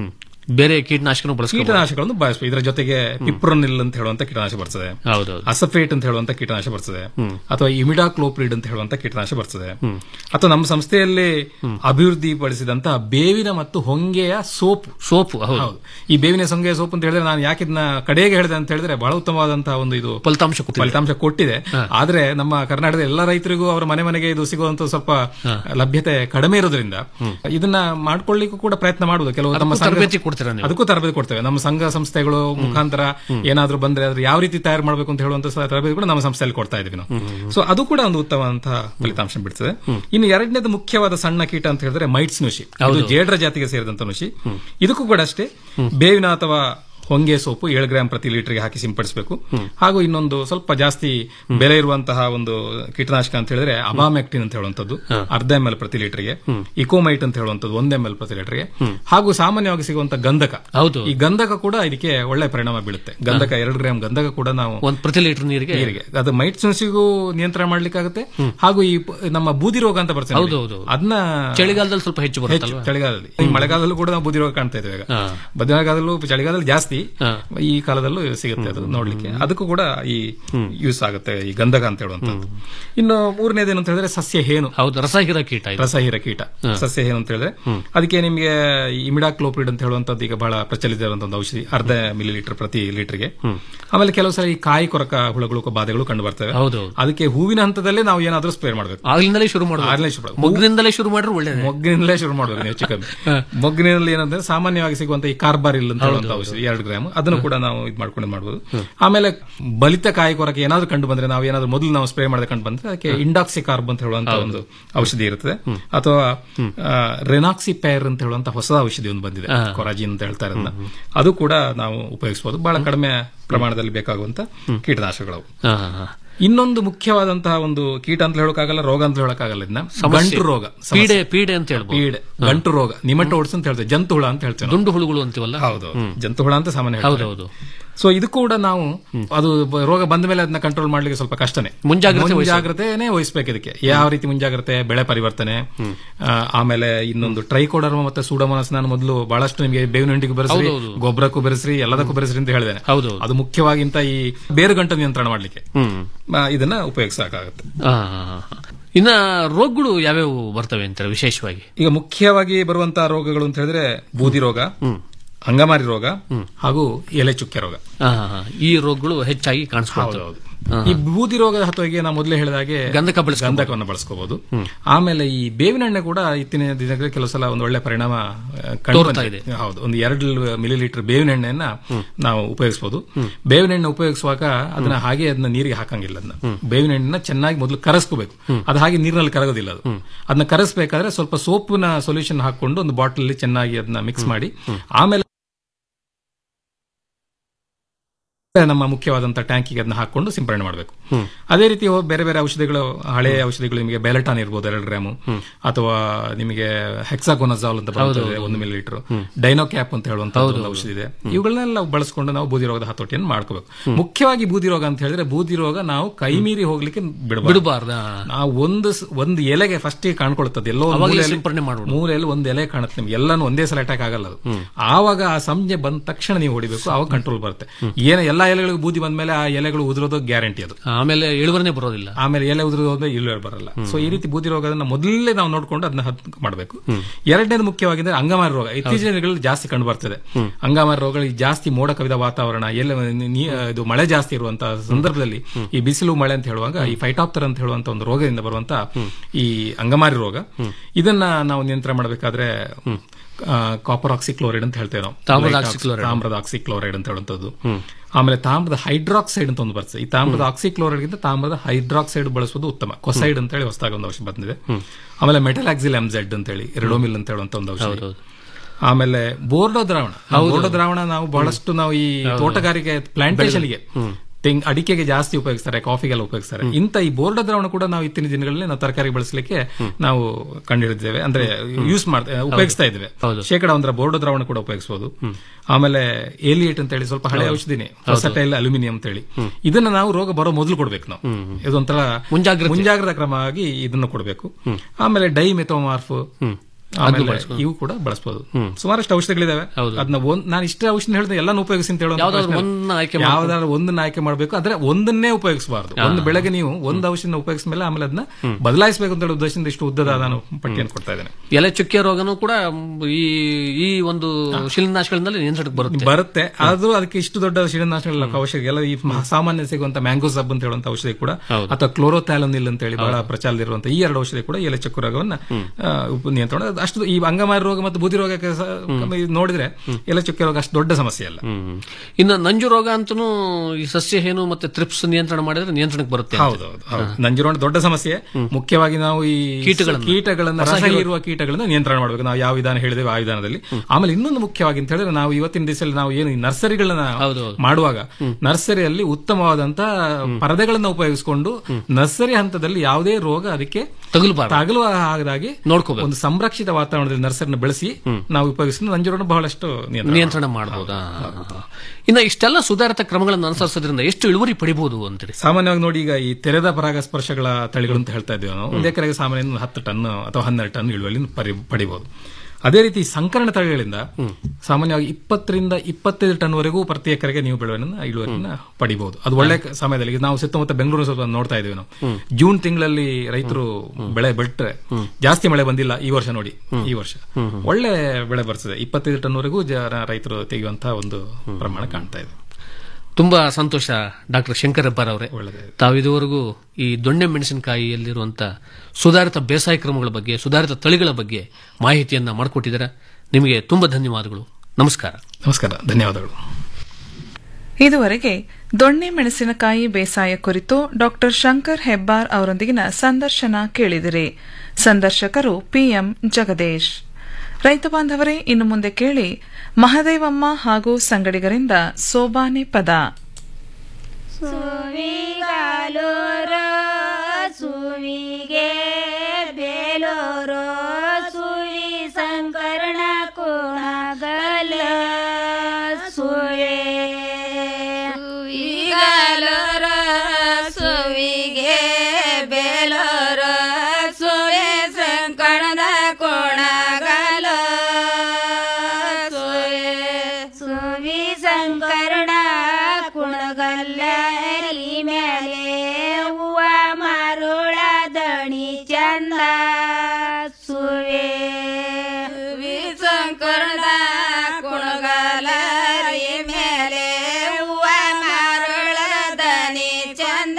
ಬೇರೆ ಕೀಟನಾಶಕನು ಬಳಸ್ಕೊಂಡು ಕೀಟನಾಶಕಗಳನ್ನು ಬಳಸಬೇಕು ಇದರ ಜೊತೆಗೆ ಪಿಪ್ರೋನಿಲ್ ಅಂತ ಹೇಳುವಂತ ಕೀಟನಾಶಕ ಬರ್ತದೆ ಹೌದೌದು ಅಸಫೇಟ್ ಅಂತ ಹೇಳುವಂತ ಕೀಟನಾಶಕ ಬರ್ತದೆ ಅಥವಾ ಇಮಿಡಾಕ್ಲೋಪ್ರಿಡ್ ಅಂತ ಹೇಳುವಂತ ಕೀಟನಾಶಕ ಬರ್ತದೆ ಅಥವಾ ನಮ್ಮ ಸಂಸ್ಥೆಯಲ್ಲಿ ಅಭಿವೃದ್ಧಿ ಪಡಿಸಿದಂತಹ ಬೇವಿನ ಮತ್ತು ಹೊಂಗೆಯ ಸೋಪ್ ಸೋಪು ಹೌದು ಈ ಬೇವಿನ ಹೊಂಗೆಯ ಸೋಪ್ ಅಂತ ಹೇಳಿದ್ರೆ ನಾನು ಯಾಕೆ ಇದನ್ನ ಕಡೆಗೆ ಹೇಳಿದೆ ಅಂತ ಹೇಳಿದ್ರೆ ಬಹಳ ಉತ್ತಮವಾದಂತಹ ಒಂದು ಇದು ಫಲಿತಾಂಶ ಕೊಟ್ಟಿದೆ. ಫಲಿತಾಂಶ ಕೊಟ್ಟಿದೆ ಆದ್ರೆ ನಮ್ಮ ಕರ್ನಾಟಕದ ಎಲ್ಲ ರೈತರಿಗೂ ಅವರ ಮನೆ ಮನೆಗೆ ಇದು ಸಿಗುವಂತ ಸ್ವಲ್ಪ ಲಭ್ಯತೆ ಕಡಿಮೆ ಇರೋದ್ರಿಂದ ಇದನ್ನ ಮಾಡ್ಕೊಳ್ಳಿಕ್ಕೂ ಕೂಡ ಪ್ರಯತ್ನ ಮಾಡುವುದು ಕೆಲವು ಅದಕ್ಕೂ ನಮ್ಮ ಸಂಘ- ತರಬೇತಿ ಕೊಡ್ತೀರಾ ನೀವು? ಅದಕ್ಕೂ ತರಬೇತಿ ಕೊಡ್ತೇವೆ ನಮ್ಮ ಸಂಘ ಸಂಸ್ಥೆಗಳು ಮುಖಾಂತರ ಏನಾದ್ರೂ ಬಂದ್ರೆ ಅದ್ರ ಯಾವ ರೀತಿ ತಯಾರು ಮಾಡಬೇಕು ಅಂತ ಹೇಳುವಂತ ಸ- ತರಬೇತಿ ಕೂಡ ನಮ್ಮ ಸಂಸ್ಥೆಯಲ್ಲಿ ಕೊಡ್ತಾ ಇದೀವಿ ನಾವು ಸೊ ಅದು ಕೂಡ ಒಂದು ಉತ್ತಮವಾದಂತಹ ಫಲಿತಾಂಶ ಬಿಡ್ತದೆ ಇನ್ನು ಎರಡನೇದು ಮುಖ್ಯವಾದ ಸಣ್ಣ ಕೀಟ ಅಂತ ಹೇಳಿದ್ರೆ ಮೈಟ್ಸ್ ನುಷಿ ಹೌದು. ಇದು ಜೇಡ್ರ ಜಾತಿಗೆ ಸೇರಿದಂತ ನುಷಿ ಇದಕ್ಕೂ ಕೂಡ ಅಷ್ಟೇ ಬೇವಿನ ಅಥವಾ ಹೊಂಗೆ ಸೋಪು ಏಳು ಗ್ರಾಂ ಪ್ರತಿ ಲೀಟರ್ಗೆ ಹಾಕಿ ಸಿಂಪಡಿಸಬೇಕು ಹಾಗೂ ಇನ್ನೊಂದು ಸ್ವಲ್ಪ ಜಾಸ್ತಿ ಬೆಲೆ ಇರುವಂತಹ ಒಂದು ಕೀಟನಾಶಕ ಅಂತ ಹೇಳಿದ್ರೆ ಅಬಾಮೆಕ್ಟಿನ್ ಅಂತ ಹೇಳುವಂತದ್ದು ಅರ್ಧ ಎಂ ಎಲ್ ಪ್ರತಿ ಲೀಟರ್ಗೆ ಇಕೋಮೈಟ್ ಅಂತ ಹೇಳುವಂತದ್ದು ಒಂದ್ ಎಂ ಎಲ್ ಪ್ರತಿ ಲೀಟರ್ಗೆ ಹಾಗೂ ಸಾಮಾನ್ಯವಾಗಿ ಸಿಗುವಂತ ಗಂಧಕ ಹೌದು. ಈ ಗಂಧಕ ಕೂಡ ಇದಕ್ಕೆ ಒಳ್ಳೆ ಪರಿಣಾಮ ಬೀಳುತ್ತೆ ಗಂಧಕ ಎರಡು ಗ್ರಾಂ ಗಂಧಕ ಕೂಡ ನಾವು ಒಂದ್ ಪ್ರತಿ ಲೀಟರ್ ನೀರಿಗೆ ನೀರಿಗೆ ಅದು ಮೈಟ್ ಸುಣಸಿಗೂ ನಿಯಂತ್ರಣ ಮಾಡ್ಲಿಕ್ಕಾಗುತ್ತೆ ಹಾಗೂ ಈ ಪ- ನಮ್ಮ ಬೂದಿ ರೋಗ ಅಂತ ಬರ್ತದೆ ನೋಡಿ. ಹೌದು, ಹೌದು. ಅದನ್ನ ಚಳಿಗಾಲದಲ್ಲಿ ಸ್ವಲ್ಪ ಹೆಚ್ಚು ಬರುತ್ತಲ್ವಾ? ಚಳಿಗಾಲದಲ್ಲಿ ಈ ಮಳೆಗಾಲದಲ್ಲೂ ಕೂಡ ನಾವು ಬೂದಿ ರೋಗ ಕಾಣ್ತಾ ಇದ್ದೇವೆ ಈಗ ಮಳೆಗಾಲದಲ್ಲೂ ಚಳಿಗಾಲದಲ್ಲಿ ಜಾಸ್ತಿ ಈ ಕಾಲದಲ್ಲೂ ಸಿಗುತ್ತೆ ಅದು ನೋಡ್ಲಿಕ್ಕೆ ಅದಕ್ಕೂ ಕೂಡ ಈ ಯೂಸ್ ಆಗುತ್ತೆ ಈ ಗಂಧಕ ಅಂತ ಹೇಳುವಂತದ್ದು ಇನ್ನು ಮೂರನೇದೇನು ಅಂತ ಹೇಳಿದ್ರೆ ಸಸ್ಯ ಹೇನು ಹೌದು ರಸಹೀರ ಕೀಟ ಇದು. ರಸಹೀರ ಕೀಟ ಸಸ್ಯ ಹೇನು ಅಂತ ಹೇಳಿದ್ರೆ ಅದಕ್ಕೆ ನಿಮಗೆ ಇಮಿಡಾಕ್ಲೋಪ್ರಿಡ್ ಅಂತ ಹೇಳುವಂತದ್ದು ಈಗ ಬಹಳ ಪ್ರಚಲಿತ ಇರುವಂತಹ ಒಂದು ಔಷಧಿ ಅರ್ಧ ಮಿಲಿ ಲೀಟರ್ ಪ್ರತಿ ಲೀಟರ್ಗೆ ಆಮೇಲೆ ಕೆಲವು ಸಲ ಈ ಕಾಯಿ ಕೊರಕ ಹುಳಗಳು ಬಾಧೆಗಳು ಕಂಡು ಬರ್ತವೆ ಹೌದು. ಅದಕ್ಕೆ ಹೂವಿನ ಹಂತದಲ್ಲೇ ನಾವು ಏನಾದ್ರೂ ಸ್ಪ್ರೇ ಮಾಡಬೇಕು ಆಗ್ಲಿಂದಲೇ ಶುರು ಮಾಡೋದು ಆಗ್ಲೇ ಶುರು ಮಾಡ್ಬೇಕು. ಮೊಗ್ಗಿನಿಂದಲೇ ಶುರು ಮಾಡ್ರೆ ಒಳ್ಳೇದು ಮೊಗ್ಗಿನಿಂದಲೇ ಶುರು ಮಾಡಬೇಕು ನೀವು ಹೆಚ್ಚು ಕಮ್ಮಿ ಮೊಗ್ಗಿನಲ್ಲಿ ಏನಂದ್ರೆ ಸಾಮಾನ್ಯವಾಗಿ ಸಿಗುವಂತ ಈ ಕಾರ್ಬಾರಿಲ್ ಅಂತ ಹೇಳುವಂತ ಔಷಧಿ ಎರಡು ಗ್ರಾಮ್ ಅದನ್ನು ಕೂಡ ನಾವು ಇದು ಮಾಡ್ಕೊಂಡು ಮಾಡಬಹುದು ಆಮೇಲೆ ಬಲಿತ ಕಾಯಿ ಕೊರಕೆ ಏನಾದ್ರು ಕಂಡು ಬಂದ್ರೆ ನಾವು ಏನಾದ್ರು ಮೊದಲು ನಾವು ಸ್ಪ್ರೇ ಮಾಡದೆ ಕಂಡು ಬಂದ್ರೆ ಅದಕ್ಕೆ ಇಂಡಾಕ್ಸಿ ಕಾರ್ಬ್ ಅಂತ ಹೇಳುವಂತ ಒಂದು ಔಷಧಿ ಇರುತ್ತದೆ ಅಥವಾ ರೆನಾಕ್ಸಿ ಪೇರ್ ಅಂತ ಹೇಳುವಂತ ಹೊಸ ಔಷಧಿ ಒಂದು ಬಂದಿದೆ ಕೊರಾಜಿನ್ ಅಂತ ಹೇಳ್ತಾರೆ ಅದನ್ನ ಅದು ಕೂಡ ನಾವು ಉಪಯೋಗಿಸಬಹುದು ಬಹಳ ಕಡಿಮೆ ಪ್ರಮಾಣದಲ್ಲಿ ಬೇಕಾಗುವಂತ ಕೀಟನಾಶಕಗಳು ಅವು. ಹಾ, ಹಾ, ಹಾ. ಇನ್ನೊಂದು ಮುಖ್ಯವಾದಂತಹ ಒಂದು ಕೀಟ ಅಂತ ಹೇಳೋಕ್ಕಾಗಲ್ಲ ರೋಗ ಅಂತ ಹೇಳೋಕ್ಕಾಗಲ್ಲ ಇದನ್ನ ಸಮಸ್ಯೆ. ಗಂಟು ರೋಗ ಸಮಸ್ಯೆ. ಪೀಡೆ ಪೀಡೆ ಅಂತ ಹೇಳ್ಬೋದು ಪೀಡೆ ಗಂಟು ರೋಗ ನಿಮಟೋಡ್ಸ್ ಅಂತ ಹೇಳ್ತೇವೆ ಜಂತು ಹುಳ ಅಂತ ಹೇಳ್ತೇವೆ ನಾವು. ದುಂಡು ಹುಳುಗಳು ಅಂತೀವಲ್ಲ ಹೌದು ಜಂತು ಹುಳ ಅಂತ ಸಾಮಾನ್ಯ ಹೌದು, ಹೇಳ್ತಾರೆ. ಹೌದು. ಸೊ ಇದು ಕೂಡ ನಾವು ಅದು ಬ- ರೋಗ ಬಂದ ಮೇಲೆ ಅದನ್ನ ಕಂಟ್ರೋಲ್ ಮಾಡ್ಲಿಕ್ಕೆ ಸ್ವಲ್ಪ ಕಷ್ಟನೇ ಮುಂಜಾಗ್ರತೆ ವಹಿಸೋದು. ಮುಂಜಾಗ್ರತೆನೇ ವಹಿಸ್ಬೇಕು ಇದಕ್ಕೆ ಯಾವ ರೀತಿ ಮುಂಜಾಗ್ರತೆ ಬೆಳೆ ಪರಿವರ್ತನೆ ಆ, ಆಮೇಲೆ ಇನ್ನೊಂದು ಟ್ರೈಕೋಡರ್ಮ ಮತ್ತೆ ಸೂಡೋಮೋನಾಸ್ ನಾನು ಮೊದಲು ಬಹಳಷ್ಟು ನಿಮಗೆ ಬೇವಿನ ಹಿಂಡಿಗೆ ಬೆರೆಸ್ರಿ ಹೌದೌದು. ಗೊಬ್ಬರಕ್ಕೂ ಬೆರೆಸ್ರಿ ಎಲ್ಲದಕ್ಕೂ ಬೆರೆಸ್ರಿ ಅಂತ ಹೇಳಿದ್ದೇನೆ ಹೌದೌದು. ಅದು ಮುಖ್ಯವಾಗಿ ಇಂತ ಈ ಬೇರುಗಂಟು ನಿಯಂತ್ರಣ ಮಾಡ್ಲಿಕ್ಕೆ ಹ್ಮ್ ಆ, ಇದನ್ನ ಉಪಯೋಗಿಸಬೇಕಾಗುತ್ತೆ ಆ, ಆ, ಆ, ಆ. ಇನ್ನ ರೋಗಗಳು ಯಾವ್ಯಾವು ಬರ್ತವೆ ಅಂತಾರೆ ವಿಶೇಷವಾಗಿ ಈಗ ಮುಖ್ಯವಾಗಿ ಬರುವಂತಹ ರೋಗಗಳು ಅಂತ ಹೇಳಿದ್ರೆ ಬೂದಿ ರೋಗ ಅಂಗಮಾರಿ ರೋಗ ಹಾಗೂ ಎಲೆ ಚುಕ್ಕೆ ರೋಗ ಆ, ಆ, ಆ. ಈ ರೋಗಗಳು ಹೆಚ್ಚಾಗಿ ಕಾಣಿಸ್ಕೊಳ್ತವೆ ಹೌದೌದು. ಆ, ಈ ಬೂದಿ ರೋಗದ ಹತೋಗೆ ನಾವು ಮೊದಲೇ ಹೇಳಿದ ಹಾಗೆ ಗಂಧಕ ಬಳಸ್ಕೊಬೋದು. ಗಂಧಕವನ್ನು ಬಳಸ್ಕೋಬಹುದು ಆಮೇಲೆ ಈ ಬೇವಿನ ಎಣ್ಣೆ ಕೂಡ ಇತ್ತಿನ ದಿನಗಳಲ್ಲಿ ಕೆಲವು ಸಲ ಒಂದು ಒಳ್ಳೆ ಪರಿಣಾಮ ಆ, ಕಂಡು ತೋರ್ತಾ ಬಂದಿದೆ. ಇದೆ. ಹೌದು ಒಂದು ಎರಡು ಮಿಲಿ ಲೀಟರ್ ಬೇವಿನ ಎಣ್ಣೆಯನ್ನ ನಾವು ಉಪಯೋಗಿಸಬಹುದು ಬೇವಿನ ಎಣ್ಣೆ ಉಪಯೋಗಿಸುವಾಗ ಅದನ್ನ ಹಾಗೆ ಅದನ್ನ ನೀರಿಗೆ ಹಾಕಂಗಿಲ್ಲ ಅದನ್ನ ಬೇವಿನ ಎಣ್ಣೆನ ಚೆನ್ನಾಗಿ ಮೊದಲು ಕರಸ್ಕೋಬೇಕು ಅದು ಹಾಗೆ ನೀರಿನಲ್ಲಿ ಕರಗೋದಿಲ್ಲ ಅದು ಅದನ್ನ ಕರಸ್ಬೇಕಾದ್ರೆ ಸ್ವಲ್ಪ ಸೋಪಿನ ಸೊಲ್ಯೂಷನ್ ಹಾಕೊಂಡು ಒಂದು ಬಾಟಲ್ ಚೆನ್ನಾಗಿ ಅದನ್ನ ಮಿಕ್ಸ್ ಮಾಡಿ ಆಮೇಲೆ ನಮ್ಮ ಮುಖ್ಯವಾದಂತ ಟ್ಯಾಂಕಿಗೆ ಅದನ್ನ ಹಾಕೊಂಡು ಸಿಂಪಡಣೆ ಮಾಡಬೇಕು ಅದೇ ರೀತಿ ಹೋ- ಬೇರೆ ಬೇರೆ ಔಷಧಿಗಳು ಹಳೆಯ ಔಷಧಿಗಳು ನಿಮಗೆ ಬೆಲಟಾನ್ ಇರ್ಬೋದು ಎರಡು ಗ್ರಾಮು ಅಥವಾ ನಿಮಗೆ ಹೆಕ್ಸಾಗೋನಜಾಲ್ ಅಂತ ಬರ್ತದೆ ಒಂದು ಮಿಲಿ ಲೀಟರ್ ಡೈನೋ ಕ್ಯಾಪ್ ಅಂತ ಹೇಳುವಂತ ಒಂದು ಔಷಧಿ ಇದೆ ಇವುಗಳನ್ನೆಲ್ಲ ಬಳಸ್ಕೊಂಡು ನಾವು ಬೂದಿ ರೋಗದ ಹತೋಟಿಯನ್ನು ಮಾಡ್ಕೋಬೇಕು ಮುಖ್ಯವಾಗಿ ಬೂದಿ ರೋಗ ಅಂತ ಹೇಳಿದ್ರೆ ಬೂದಿ ರೋಗ ನಾವು ಕೈ ಮೀರಿ ಹೋಗ್ಲಿಕ್ಕೆ ಬಿಡಬಾರ್ದು ಬಿಡಬಾರ್ದ ನಾವು ಒಂದು ಸ- ಒಂದು ಎಲೆಗೆ ಫಸ್ಟ್ ಕಾಣ್ಕೊಳ್ತದೆ ಎಲ್ಲೋ ಒಂದು ಅವಾಗ್ಲೇ ಮೂಲೆಯಲ್ಲಿ- ಸಿಂಪಡಣೆ ಮಾಡ್ಬಿಡು. ಮೂಲೆಯಲ್ಲಿ ಒಂದು ಎಲೆ ಕಾಣುತ್ತೆ ನಿಮ್ಗೆ ಎಲ್ಲಾನು ಒಂದೇ ಸಲ ಅಟ್ಯಾಕ್ ಆಗಲ್ಲ ಅದು ಆವಾಗ ಆ ಸಂಜೆ ಬಂದ ತಕ್ಷಣ ನೀವು ಹೊಡಿಬೇಕು ಅವಾಗ ಕಂಟ್ರೋಲ್ ಬರುತ್ತೆ ಏನ ಎಲ್ಲಾ ಎಲೆಗಳಿಗೂ ಬೂದಿ ಬಂದ್ಮೇಲೆ ಆ ಎಲೆಗಳು ಉದುರೋದು ಗ್ಯಾರಂಟಿ ಅದು ಆಮೇಲೆ ಇಳುವರಿನೇ ಬರೋದಿಲ್ಲ ಆಮೇಲೆ ಎಲೆ ಉದುರೋದು ಹೋದ್ರೆ ಇಳುವರಿ ಬರಲ್ಲ ಸೊ ಈ ರೀತಿ ಬೂದಿ ರೋಗದನ್ನ ಮೊದಲೇ ನಾವು ನೋಡ್ಕೊಂಡು ಅದನ್ನ ಹತ್ ಮಾಡಬೇಕು ಎರಡನೇದು ಮುಖ್ಯವಾಗಿದೆ ಅಂಗಮಾರಿ ರೋಗ ಇತ್ತೀಚಿನ ದಿನಗಳಲ್ಲಿ ಜಾಸ್ತಿ ಕಂಡು ಬರ್ತದೆ ಅಂಗಮಾರಿ ರೋಗಗಳು ಈ ಜಾಸ್ತಿ ಮೋಡ ಕವಿದ ವಾತಾವರಣ ಎಲ್ಲ ನೀ- ಇದು ಮಳೆ ಜಾಸ್ತಿ ಇರುವಂತಹ ಸಂದರ್ಭದಲ್ಲಿ ಈ ಬಿಸಿಲು ಮಳೆ ಅಂತ ಹೇಳುವಾಗ ಈ ಫೈಟಾಪ್ತರ್ ಅಂತ ಹೇಳುವಂತ ಒಂದು ರೋಗದಿಂದ ಬರುವಂತ ಈ ಅಂಗಮಾರಿ ರೋಗ ಇದನ್ನ ನಾವು ನಿಯಂತ್ರಣ ಮಾಡಬೇಕಾದ್ರೆ ಕಾಪರ್ ಆಕ್ಸಿಕ್ಲೋರೈಡ್ ಅಂತ ಹೇಳ್ತೇವೆ ನಾವು ತಾಮ್ರದ Light ಆಕ್ಸಿಕ್ಲೋರೈಡ್. ತಾಮ್ರದ ಆಕ್ಸಿಕ್ಲೋರೈಡ್ ಅಂತ ಹೇಳುವಂತದ್ದು ಆಮೇಲೆ ತಾಮ್ರದ ಹೈಡ್ರಾಕ್ಸೈಡ್ ಅಂತ ಒಂದು ಬರ್ತದೆ ಈ ತಾಮ್ರದ ಆಕ್ಸಿಕ್ಲೋರೈಡ್ ಗಿಂತ ತಾಮ್ರದ ಹೈಡ್ರಾಕ್ಸೈಡ್ ಬಳಸುವುದು ಉತ್ತಮ ಕೊಸೈಡ್ ಅಂತ ಹೇಳಿ ಹೊಸದಾಗಿ ಒಂದು ಔಷಧ ಬಂದಿದೆ ಆಮೇಲೆ ಮೆಟಲಾಕ್ಸಿಲ್ ಎಂಜೆಡ್ ಅಂತ ಹೇಳಿ ರೆಡೋಮಿಲ್ ಅಂತ ಹೇಳುವಂತ ಒಂದು ಔಷಧ ಹೌದೌದು. ಆಮೇಲೆ ಬೋರ್ಡೋ ದ್ರಾವಣ ಬೋರ್ಡೋ ದ್ರಾವಣ ನಾವು ಬಹಳಷ್ಟು ನಾವು ಈ ತೋಟಗಾರಿಕೆ ಪ್ಲಾಂಟೇಶನ್ಗೆ ತೆಂಗ್ ಅಡಿಕೆಗೆ ಜಾಸ್ತಿ ಉಪಯೋಗಿಸ್ತಾರೆ ಕಾಫಿಗೆಲ್ಲ ಉಪಯೋಗಿಸ್ತಾರೆ ಇಂತ ಈ ಬೋರ್ಡ ದ್ರಾವಣ ಕೂಡ ನಾವು ಇತ್ತಿನ ದಿನಗಳಲ್ಲಿ ನಾವು ತರಕಾರಿ ಬಳಸಲಿಕ್ಕೆ ನಾವು ಕಂಡುಹಿಡಿದ್ದೇವೆ ಅಂದ್ರೆ ಯೂಸ್ ಮಾಡ್ತಾ ಉಪಯೋಗಿಸ್ತಾ ಇದ್ದೇವೆ ಶೇಕಡ ಒಂದರ ಬೋರ್ಡ ದ್ರಾವಣ ಕೂಡ ಉಪಯೋಗಿಸಬಹುದು ಆಮೇಲೆ ಏಲಿಯೇಟ್ ಅಂತ ಹೇಳಿ ಸ್ವಲ್ಪ ಹಳೆ ಔಷಧಿನೇ ಫಸಟೈಲ್ ಅಲ್ಯೂಮಿನಿಯಂ ಅಂತ ಹೇಳಿ ಇದನ್ನ ನಾವು ರೋಗ ಬರೋ ಮೊದಲು ಕೊಡ್ಬೇಕು ನಾವು ಇದೊಂಥರ ಮುಂಜಾಗ್ರತೆ. ಮುಂಜಾಗ್ರತಾ ಕ್ರಮ ಆಗಿ ಇದನ್ನ ಕೊಡಬೇಕು ಆಮೇಲೆ ಡೈ ಮೆಥೋಮಾರ್ಫ್ ಆಮೇಲೆ ಇವು ಕೂಡ ಬಳಸಬಹುದು ಸುಮಾರಷ್ಟು ಔಷಧಿಗಳಿದಾವೆ ಅದನ್ನ ಒಂದ್ ನಾನು ಇಷ್ಟ ಔಷಧಿ ಹೇಳಿದ್ರೆ ಎಲ್ಲಾನು ಉಪಯೋಗಿಸಿ ಅಂತ ಹೇಳೋ ಯಾವ್ದಾದ್ರು ಒಂದನ್ನ ಆಯ್ಕೆ ಮಾಡ್ಕೊಂಡು- ಯಾವ್ದಾದ್ರು ಒಂದನ್ನ ಆಯ್ಕೆ ಮಾಡಬೇಕು ಆದ್ರೆ ಒಂದನ್ನೇ ಉಪಯೋಗಿಸಬಾರ್ದು ಒಂದು ಬೆಳಗ್ಗೆ ನೀವು ಒಂದು ಔಷಧಿನ ಉಪಯೋಗಿಸಿದ ಮೇಲೆ ಆಮೇಲೆ ಅದನ್ನ ಬದಲಾಯಿಸಬೇಕು ಅಂತ ಹೇಳೋ ಉದ್ದೇಶದಿಂದ ಇಷ್ಟು ಉದ್ದದ ನಾನು ಪಟ್ಟಿಯನ್ನು ಕೊಡ್ತಾ ಇದ್ದೇನೆ ಎಲೆ ಚುಕ್ಕೆ ರೋಗನೂ ಕೂಡ ಈ ಈ ಒಂದು ಶಿಲೀನಾಶಗಳಿಂದಲೇ ನಿಯಂತ್ರಣಕ್ಕೆ ಬರುತ್ತೆ ಬರುತ್ತೆ ಆದ್ರೂ ಅದಕ್ಕೆ ಇಷ್ಟು ದೊಡ್ಡ ಶಿಲೀನಾಶಗಳ ಅವಶ್ಯಕ ಎಲ್ಲ ಈ ಮ- ಸಾಮಾನ್ಯ ಸಿಗುವಂತ ಮ್ಯಾಂಗೋ ಸಬ್ ಅಂತ ಹೇಳುವಂತ ಔಷಧಿ ಕೂಡ ಅಥವಾ ಕ್ಲೋರೋಥ್ಯಾಲೋನಿಲ್ ಅಂತ ಹೇಳಿ ಬಹಳ ಪ್ರಚಾರದಲ್ಲಿರುವಂತ ಈ ಎರಡು ಔಷಧಿ ಕೂಡ ಎಲೆ ಚಕ್ಕು ರೋಗವನ್ನ ಆ, ಉಪ- ನಿಯಂತ್ರಣ ಅದು ಅಷ್ಟು ಈ ಅಂಗಮಾರಿ ರೋಗ ಮತ್ತು ಬೂದಿ ರೋಗಕ್ಕೆ ಸ- ಇದು ನೋಡಿದ್ರೆ ಎಲೆ ಚುಕ್ಕೆ ರೋಗ ಅಷ್ಟು ದೊಡ್ಡ ಸಮಸ್ಯೆ ಅಲ್ಲ ಹ್ಮ್. ಇನ್ನು ನಂಜು ರೋಗ ಅಂತನೂ ಈ ಸಸ್ಯ ಹೇನು ಮತ್ತೆ ತ್ರಿಪ್ಸ್ ನಿಯಂತ್ರಣ ಮಾಡಿದ್ರೆ ನಿಯಂತ್ರಣಕ್ಕೆ ಬರುತ್ತೆ ಅಂತ. ಹೌದೌದು ಹೌದು ನಂಜುರೋಣ ದೊಡ್ಡ ಸಮಸ್ಯೆ ಮುಖ್ಯವಾಗಿ ನಾವು ಈ ಕೀಟಗಳನ್ನ. ಕೀಟಗಳನ್ನ ರಸ ರಸ ಹೀರುವ- ಹೀರುವ ಕೀಟಗಳನ್ನ ನಿಯಂತ್ರಣ ಮಾಡಬೇಕು ನಾವು ಯಾವ ವಿಧಾನ ಹೇಳಿದೇವೆ ಆ ವಿಧಾನದಲ್ಲಿ ಆಮೇಲೆ ಇನ್ನೊಂದು ಮುಖ್ಯವಾಗಿ ಅಂತ ಹೇಳಿದ್ರೆ ನಾವು ಇವತ್ತಿನ ದಿವಸದಲ್ಲಿ ನಾವು ಏನು ಈ ನರ್ಸರಿಗಳನ್ನ ಮಾಡುವಾಗ ನರ್ಸರಿಯಲ್ಲಿ ಉತ್ತಮವಾದಂತ ಪರದೆಗಳನ್ನ ಉಪಯೋಗಿಸಿಕೊಂಡು ನರ್ಸರಿ ಹಂತದಲ್ಲಿ ಯಾವುದೇ ರೋಗ ಅದಕ್ಕೆ ತಗುಲಬಾರದು ತಗುಲುವ ಹಾಗಾಗಿ ನೋಡ್ಕೋಬೇಕು ಒಂದು ಸಂರಕ್ಷಿತ ವಾತಾವರಣದಲ್ಲಿ ನರ್ಸರಿನ ಬೆಳೆಸಿ ನಾವು ಉಪಯೋಗಿಸಿದ ನಂಜುರೋಣ ಬಹಳಷ್ಟು ನಿಯಂತ್ರಣ ನಿಯಂತ್ರಣ ಮಾಡಬಹುದಾ ಇನ್ನು ಇಷ್ಟೆಲ್ಲ ಸುಧಾರಿತ ಕ್ರಮಗಳನ್ನು ಅನುಸರಿಸೋದ್ರಿಂದ ಎಷ್ಟು ಇಳುವರಿ ಪಡಿಬಹುದು ಅಂತೀರಿ ಸಾಮಾನ್ಯವಾಗಿ ನೋಡಿ ಈಗ ಈ ತೆರೆದ ಪರಾಗಸ್ಪರ್ಶಗಳ ತಳಿಗಳು ಅಂತ ಹೇಳ್ತಾ ಇದ್ದೇವೆ ನಾವು ಒಂದು ಎಕರೆಗೆ ಸಾಮಾನ್ಯ ಒಂದು ಹತ್ತು ಟನ್ ಅಥವಾ ಹನ್ನೆರಡು ಟನ್ ಇಳುವರಿ ಪರಿ ಪಡಿಬಹುದು ಅದೇ ರೀತಿ ಸಂಕರಣ ತಳಿಗಳಿಂದ ಸಾಮಾನ್ಯವಾಗಿ ಇಪ್ಪತ್ತರಿಂದ ಇಪ್ಪತ್ತೈದು ಟನ್ ವರೆಗೂ ಪ್ರತಿ ಎಕರೆಗೆ ನೀವು ಬೆಳೆವನ್ನ ಇಳುವರಿನ ಪಡಿಬಹುದು ಅದು ಒಳ್ಳೆ ಕ- ಸಮಯದಲ್ಲಿ ಈಗ ನಾವು ಸುತ್ತಮುತ್ತ ಬೆಂಗಳೂರು ಸ್ವಲ್ಪ ನೋಡ್ತಾ ಇದ್ದೇವೆ ನಾವು ಜೂನ್ ತಿಂಗಳಲ್ಲಿ ರೈತರು ಬೆಳೆ ಬೆಟ್ರೆ ಜಾಸ್ತಿ ಮಳೆ ಬಂದಿಲ್ಲ ಈ ವರ್ಷ ನೋಡಿ ಈ ವರ್ಷ ಒಳ್ಳೆ ಬೆಳೆ ಬರ್ತದೆ ಇಪ್ಪತ್ತೈದು ಟನ್ ವರೆಗೂ ಜ- ರೈತರು ತೆಗೆಯುವಂತಹ ಒಂದು ಪ್ರಮಾಣ ಕಾಣ್ತಾ ಇದೆ ತುಂಬಾ ಸಂತೋಷ ಡಾಕ್ಟರ್ ಶಂಕರ್ ಹೆಬ್ಬಾರ್ ಅವರೇ ತಾವಿದುವರೆಗೂ ಈ ದೊಣ್ಣೆ ಮೆಣಸಿನಕಾಯಿಯಲ್ಲಿರುವಂತ ಸುಧಾರಿತ ಬೇಸಾಯ ಕ್ರಮಗಳ ಬಗ್ಗೆ ಸುಧಾರಿತ ತಳಿಗಳ ಬಗ್ಗೆ ಮಾಹಿತಿಯನ್ನ ಮಾಡಿಕೊಟ್ಟಿದ್ದಾರೆ ನಿಮಗೆ ತುಂಬಾ ಧನ್ಯವಾದಗಳು ನಮಸ್ಕಾರ ನಮಸ್ಕಾರ ಧನ್ಯವಾದಗಳು ಇದುವರೆಗೆ ದೊಣ್ಣೆ ಮೆಣಸಿನಕಾಯಿ ಬೇಸಾಯ ಕುರಿತು ಡಾಕ್ಟರ್ ಶಂಕರ್ ಹೆಬ್ಬಾರ್ ಅವರೊಂದಿಗಿನ ಸಂದರ್ಶನ ಕೇಳಿದಿರಿ ಸಂದರ್ಶಕರು ಪಿಎಂ ಜಗದೀಶ್ ರೈತ ಬಾಂಧವರೇ ಇನ್ನು ಮುಂದೆ ಕೇಳಿ ಮಹದೇವಮ್ಮ ಹಾಗೂ ಸಂಗಡಿಗರಿಂದ ಸೋಬಾನೆ ಪದ ಸುವಿಗಾಲೋರೋ ಸುವಿಗೆ ಬೇಲೋರೋ ಸುವಿ ಸಂಕರಣ ಕೋಣಗಲ ಸುವೆ ಸಂಕರಣ ಕುಣಗಲ್ಲರಿ ಮೇಲೆ ಹೂವ ಮಾರುಳ ದಣಿ ಚಂದ ಸುವೆ ಸಂಕರಣ ಕುಣಗಲರಿ ಮೇಲೆ ಹೂವ ಮಾರುಳ ದಣಿ ಚಂದ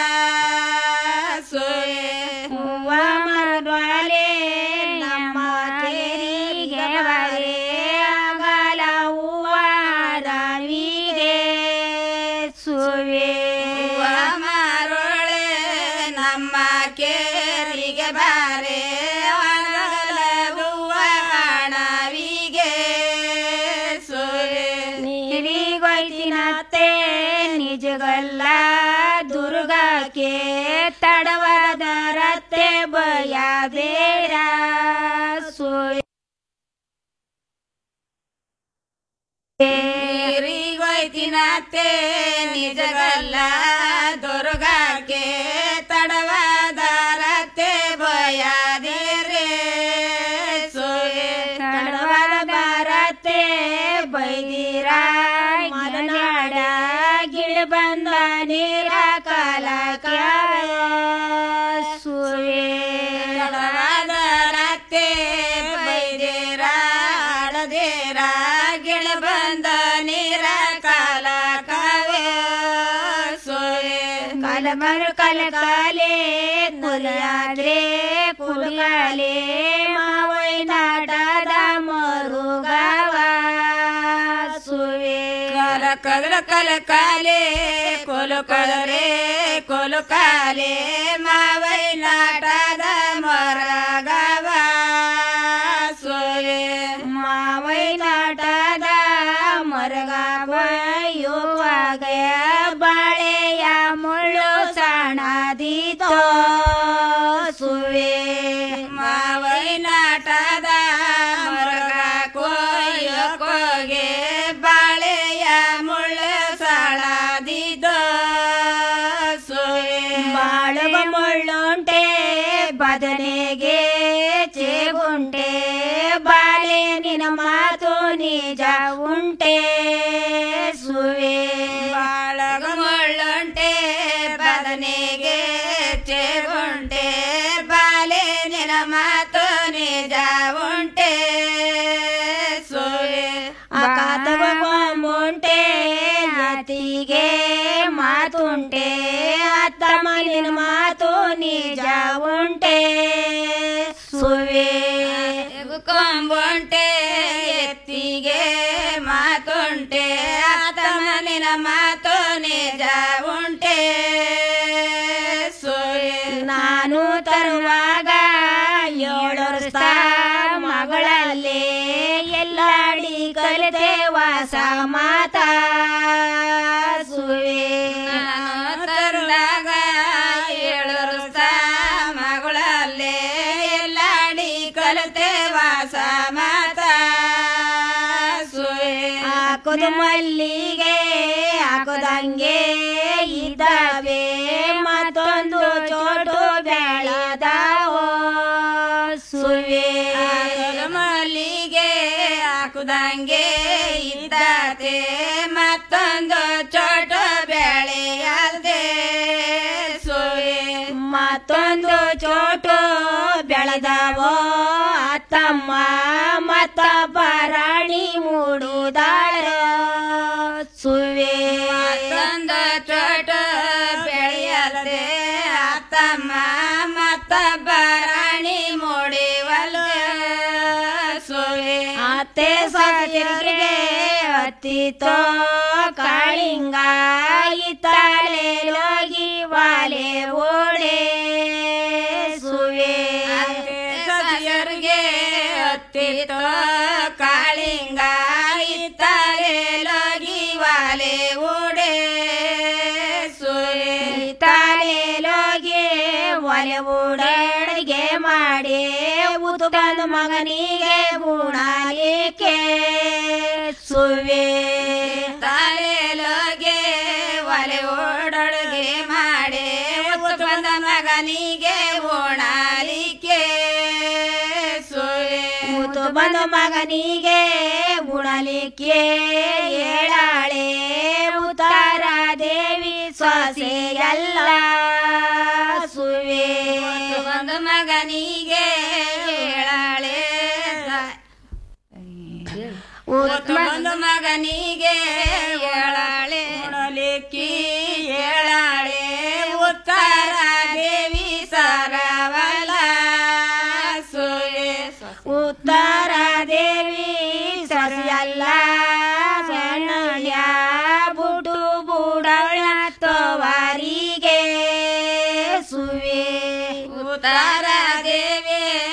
ಸುವೆ ಹೂವ ಮರವಾಲೆ ನಮ್ಮ ತೆರಿಗೆ ಬರೆ ಆಗಲ ಹೂವ ರಾವಿಗೆ ಸುವೆ ಹೂವ ಮಾರುಳೆ ನಮ್ಮ ಕೇರಿಗೆ ಬಾರೆ ಆಗಲ ಹೂವ ಹಣವಿಗೆ ಸುವೆ ನೀರಿಗೊಯ್ತಿನತ್ತೆ ನಿಜಗಲ್ಲ ದುರ್ಗಕ್ಕೆ ತಡವಾದ ರತ್ತೆ ಬಯಬೇಡ ಸುವೆ ನೀರಿಗೊಯ್ತಿನತ್ತೆ ನಿಜಗಲ್ಲ ದುರ್ಗಕ್ಕೆ ತಡವಾದ ರತ್ತೆ ಬಯದೇರೆ ಸುವೆ ತಡವಾದ ಭಾರತೆ ಬೈದಿರ ಮಲೆನಾಡ ಗಿಡ ಬಂದ ನೀರ ಕಾಲ ಸುವೆ ತಡವಾದ ರತ್ತೆ ಬೈದೇರ ಅಳದೇರ ಗಿಳ ಬಂದ ನೀರ ಕಾಲ ಕಾವೆ ಸೋಯೆ ಕಲಮರು ಕಲ ಕಾಲೆ ಕುಲಿಯಾದ್ರೆ ಕುಲಿಯಾಲೆ ಮಾವೈ ನಾಟದ ಮರುಗವ ಸುವೆ ಕಲ ಕದಲ ಕಲ ಕಾಲೆ ಕೊಲು ಕಳರೆ ಕೊಲು ಕಾಲೆ ಮಾವೈ ನಾಟದ ಮರಗವ ಸೋಯೆ ಮಾವೈ ನಾಟದ ಮರಗವ ಯುವಾಗ ಬಾಳೆಯ ಮುಳ್ಳು ಸಣದಿತೋ ಸುವೆ ಮಾವೈ ನಾಟದ ಮರಗ ಕೊಯ್ಯ ಕೋಗೆ ಬಾಳೆಯ ಮುಳ್ಳು ಸಳದಿದೋ ಸುವೆ ಬಾಳುವ ಮುಳ್ಳುಂಟೆ ಬದನೆಗೆ ಚೇಗುಂಟೆ ಬಾಳೆ ನಿನ ಮಾತು ನಿಜ ಉಂಟೆ ಸುವೆ ಬಾಳಗ ಮುಳ್ಳುಂಟೆ ಬದನೆಗೆ ಚೇಗುಂಟೆ ಬಾಳೆ ನಿನ ಮಾತು ನಿಜ ಉಂಟೆ ಸುವೆ ಅಕಾತವ ಮುಂಟೆ ಅತಿಗೆ ಮಾತುಂಟೆ ಅತ್ತ ಮಲಿನ ಮಾತು ನಿಜ ಉಂಟೆ ಸುವೆ ಕೊಂಬುಂಟೆ ಎತ್ತಿಗೆ ಮಾತುಂಟೆ ಅತ್ತ ಮಲಿನ ಮಾತು ನಿಜ ಉಂಟೆ ಸುವೆ ನಾನು ತರುವಾಗ ಏಳು ವರ್ಷ ಮಗಳಲ್ಲೇ ಎಲ್ಲಾಡಿ ಕಲಿತೆ ವಾಸ ಮಾತಾ ಸುವೆ ನಾನು ತರುವಾಗ ಏಳು ವರ್ಷ ಮಗಳಲ್ಲೇ ಎಲ್ಲಾಡಿ ಕಲಿತೆ ವಾಸ ಮಾತಾ ಸುವೆ ಹಾಕುದು ಮಲ್ಲಿಗೆ ಹಾಕುದಂಗೆ ಇದ್ದಾವೆ ಮತ್ತೊಂದು ಚೋಟು ಬೆಳೆದಾವೋ ಸುವೆ ಮಲ್ಲಿಗೆ ಹಾಕುದಂಗೆ ಇದ್ದಾತೆ ಮತ್ತೊಂದು ಚೋಟು ಬೆಳೆಯಲ್ದೆ ಸುವೆ ಮತ್ತೊಂದು ಚೋಟು ಬೆಳೆದವೋ ಅತ್ತಮ್ಮ ಮತ್ತೊಬ್ಬ ರಾಣಿ ಮೂಡುದಾಳ ಸುವೆ ಮತ್ತೊಂದು ಚೋಟು ಬೆಳೆಯಲ್ದೆ ಅತ್ತಮ್ಮ ಮತ್ತೊಬ್ಬ ರಾಣಿ ಮೂಡಿವಲ್ಲ ಸುವೆ ಅತ್ತೆ ಸತಿಗೆ ಹತ್ತಿತೋ ಕಾಳಿಂಗ ಇತ್ತಲೆ ಲೋಗಿ ವಾಲೆ ಓಡೆ ಸುವೆ ಸತಿಯರಿಗೆ ಹತ್ತಿತೋ ಕಾಳಿಂಗ ಇತ್ತಲೆ ಲೋಗಿ ವಾಲೆ ಓಡೆ ಸುವೆ ತಾಲೆ ಲೋಗಿ ಒಲೆ ಓಡಾಡಿಗೆ ಮಾಡಿ ಉತ್ಕಂದ ಮಗನಿಗೆ ಗುಣಲಿಕ್ಕೆ ಸುವೆ ತಾಲೆಲೋಗೆ ಒಲೆ ಓಡೊಳಗೆ ಮಾಡಿ ಉತ್ಕಂದ ಮಗನಿಗೆ ಓಣಾಲಿಕ್ಕೆ ಸುವೆ ಮುತು ಬಂದ ಮಗನಿಗೆ ಉಣಲಿಕ್ಕೆ ಹೇಳಾಳೆ ಉತ್ತರ ದೇವಿ ಸೊಸೆ ಎಲ್ಲ ಸುವೆ ಬಂದ ಮಗನಿಗೆ ಹೇಳಾಳೆ ಬಂದ ಮಗನಿಗೆ ಹೇಳಾಳೆ ಉಣಲಿಕ್ಕೆ ಹೇಳಾಳೆ ಉತ್ತರ ದೇವಿ ಸರವಲ ಸುವೆ ಉತ್ತರ ದೇವಿ ಸರಿಯಲ್ಲ ಸಣ್ಣಳ್ಯ ಬುಡು ಬುಡಳ ತವಾರಿಗೆ ಸುವೆ ಉತ್ತರ ದೇವಿ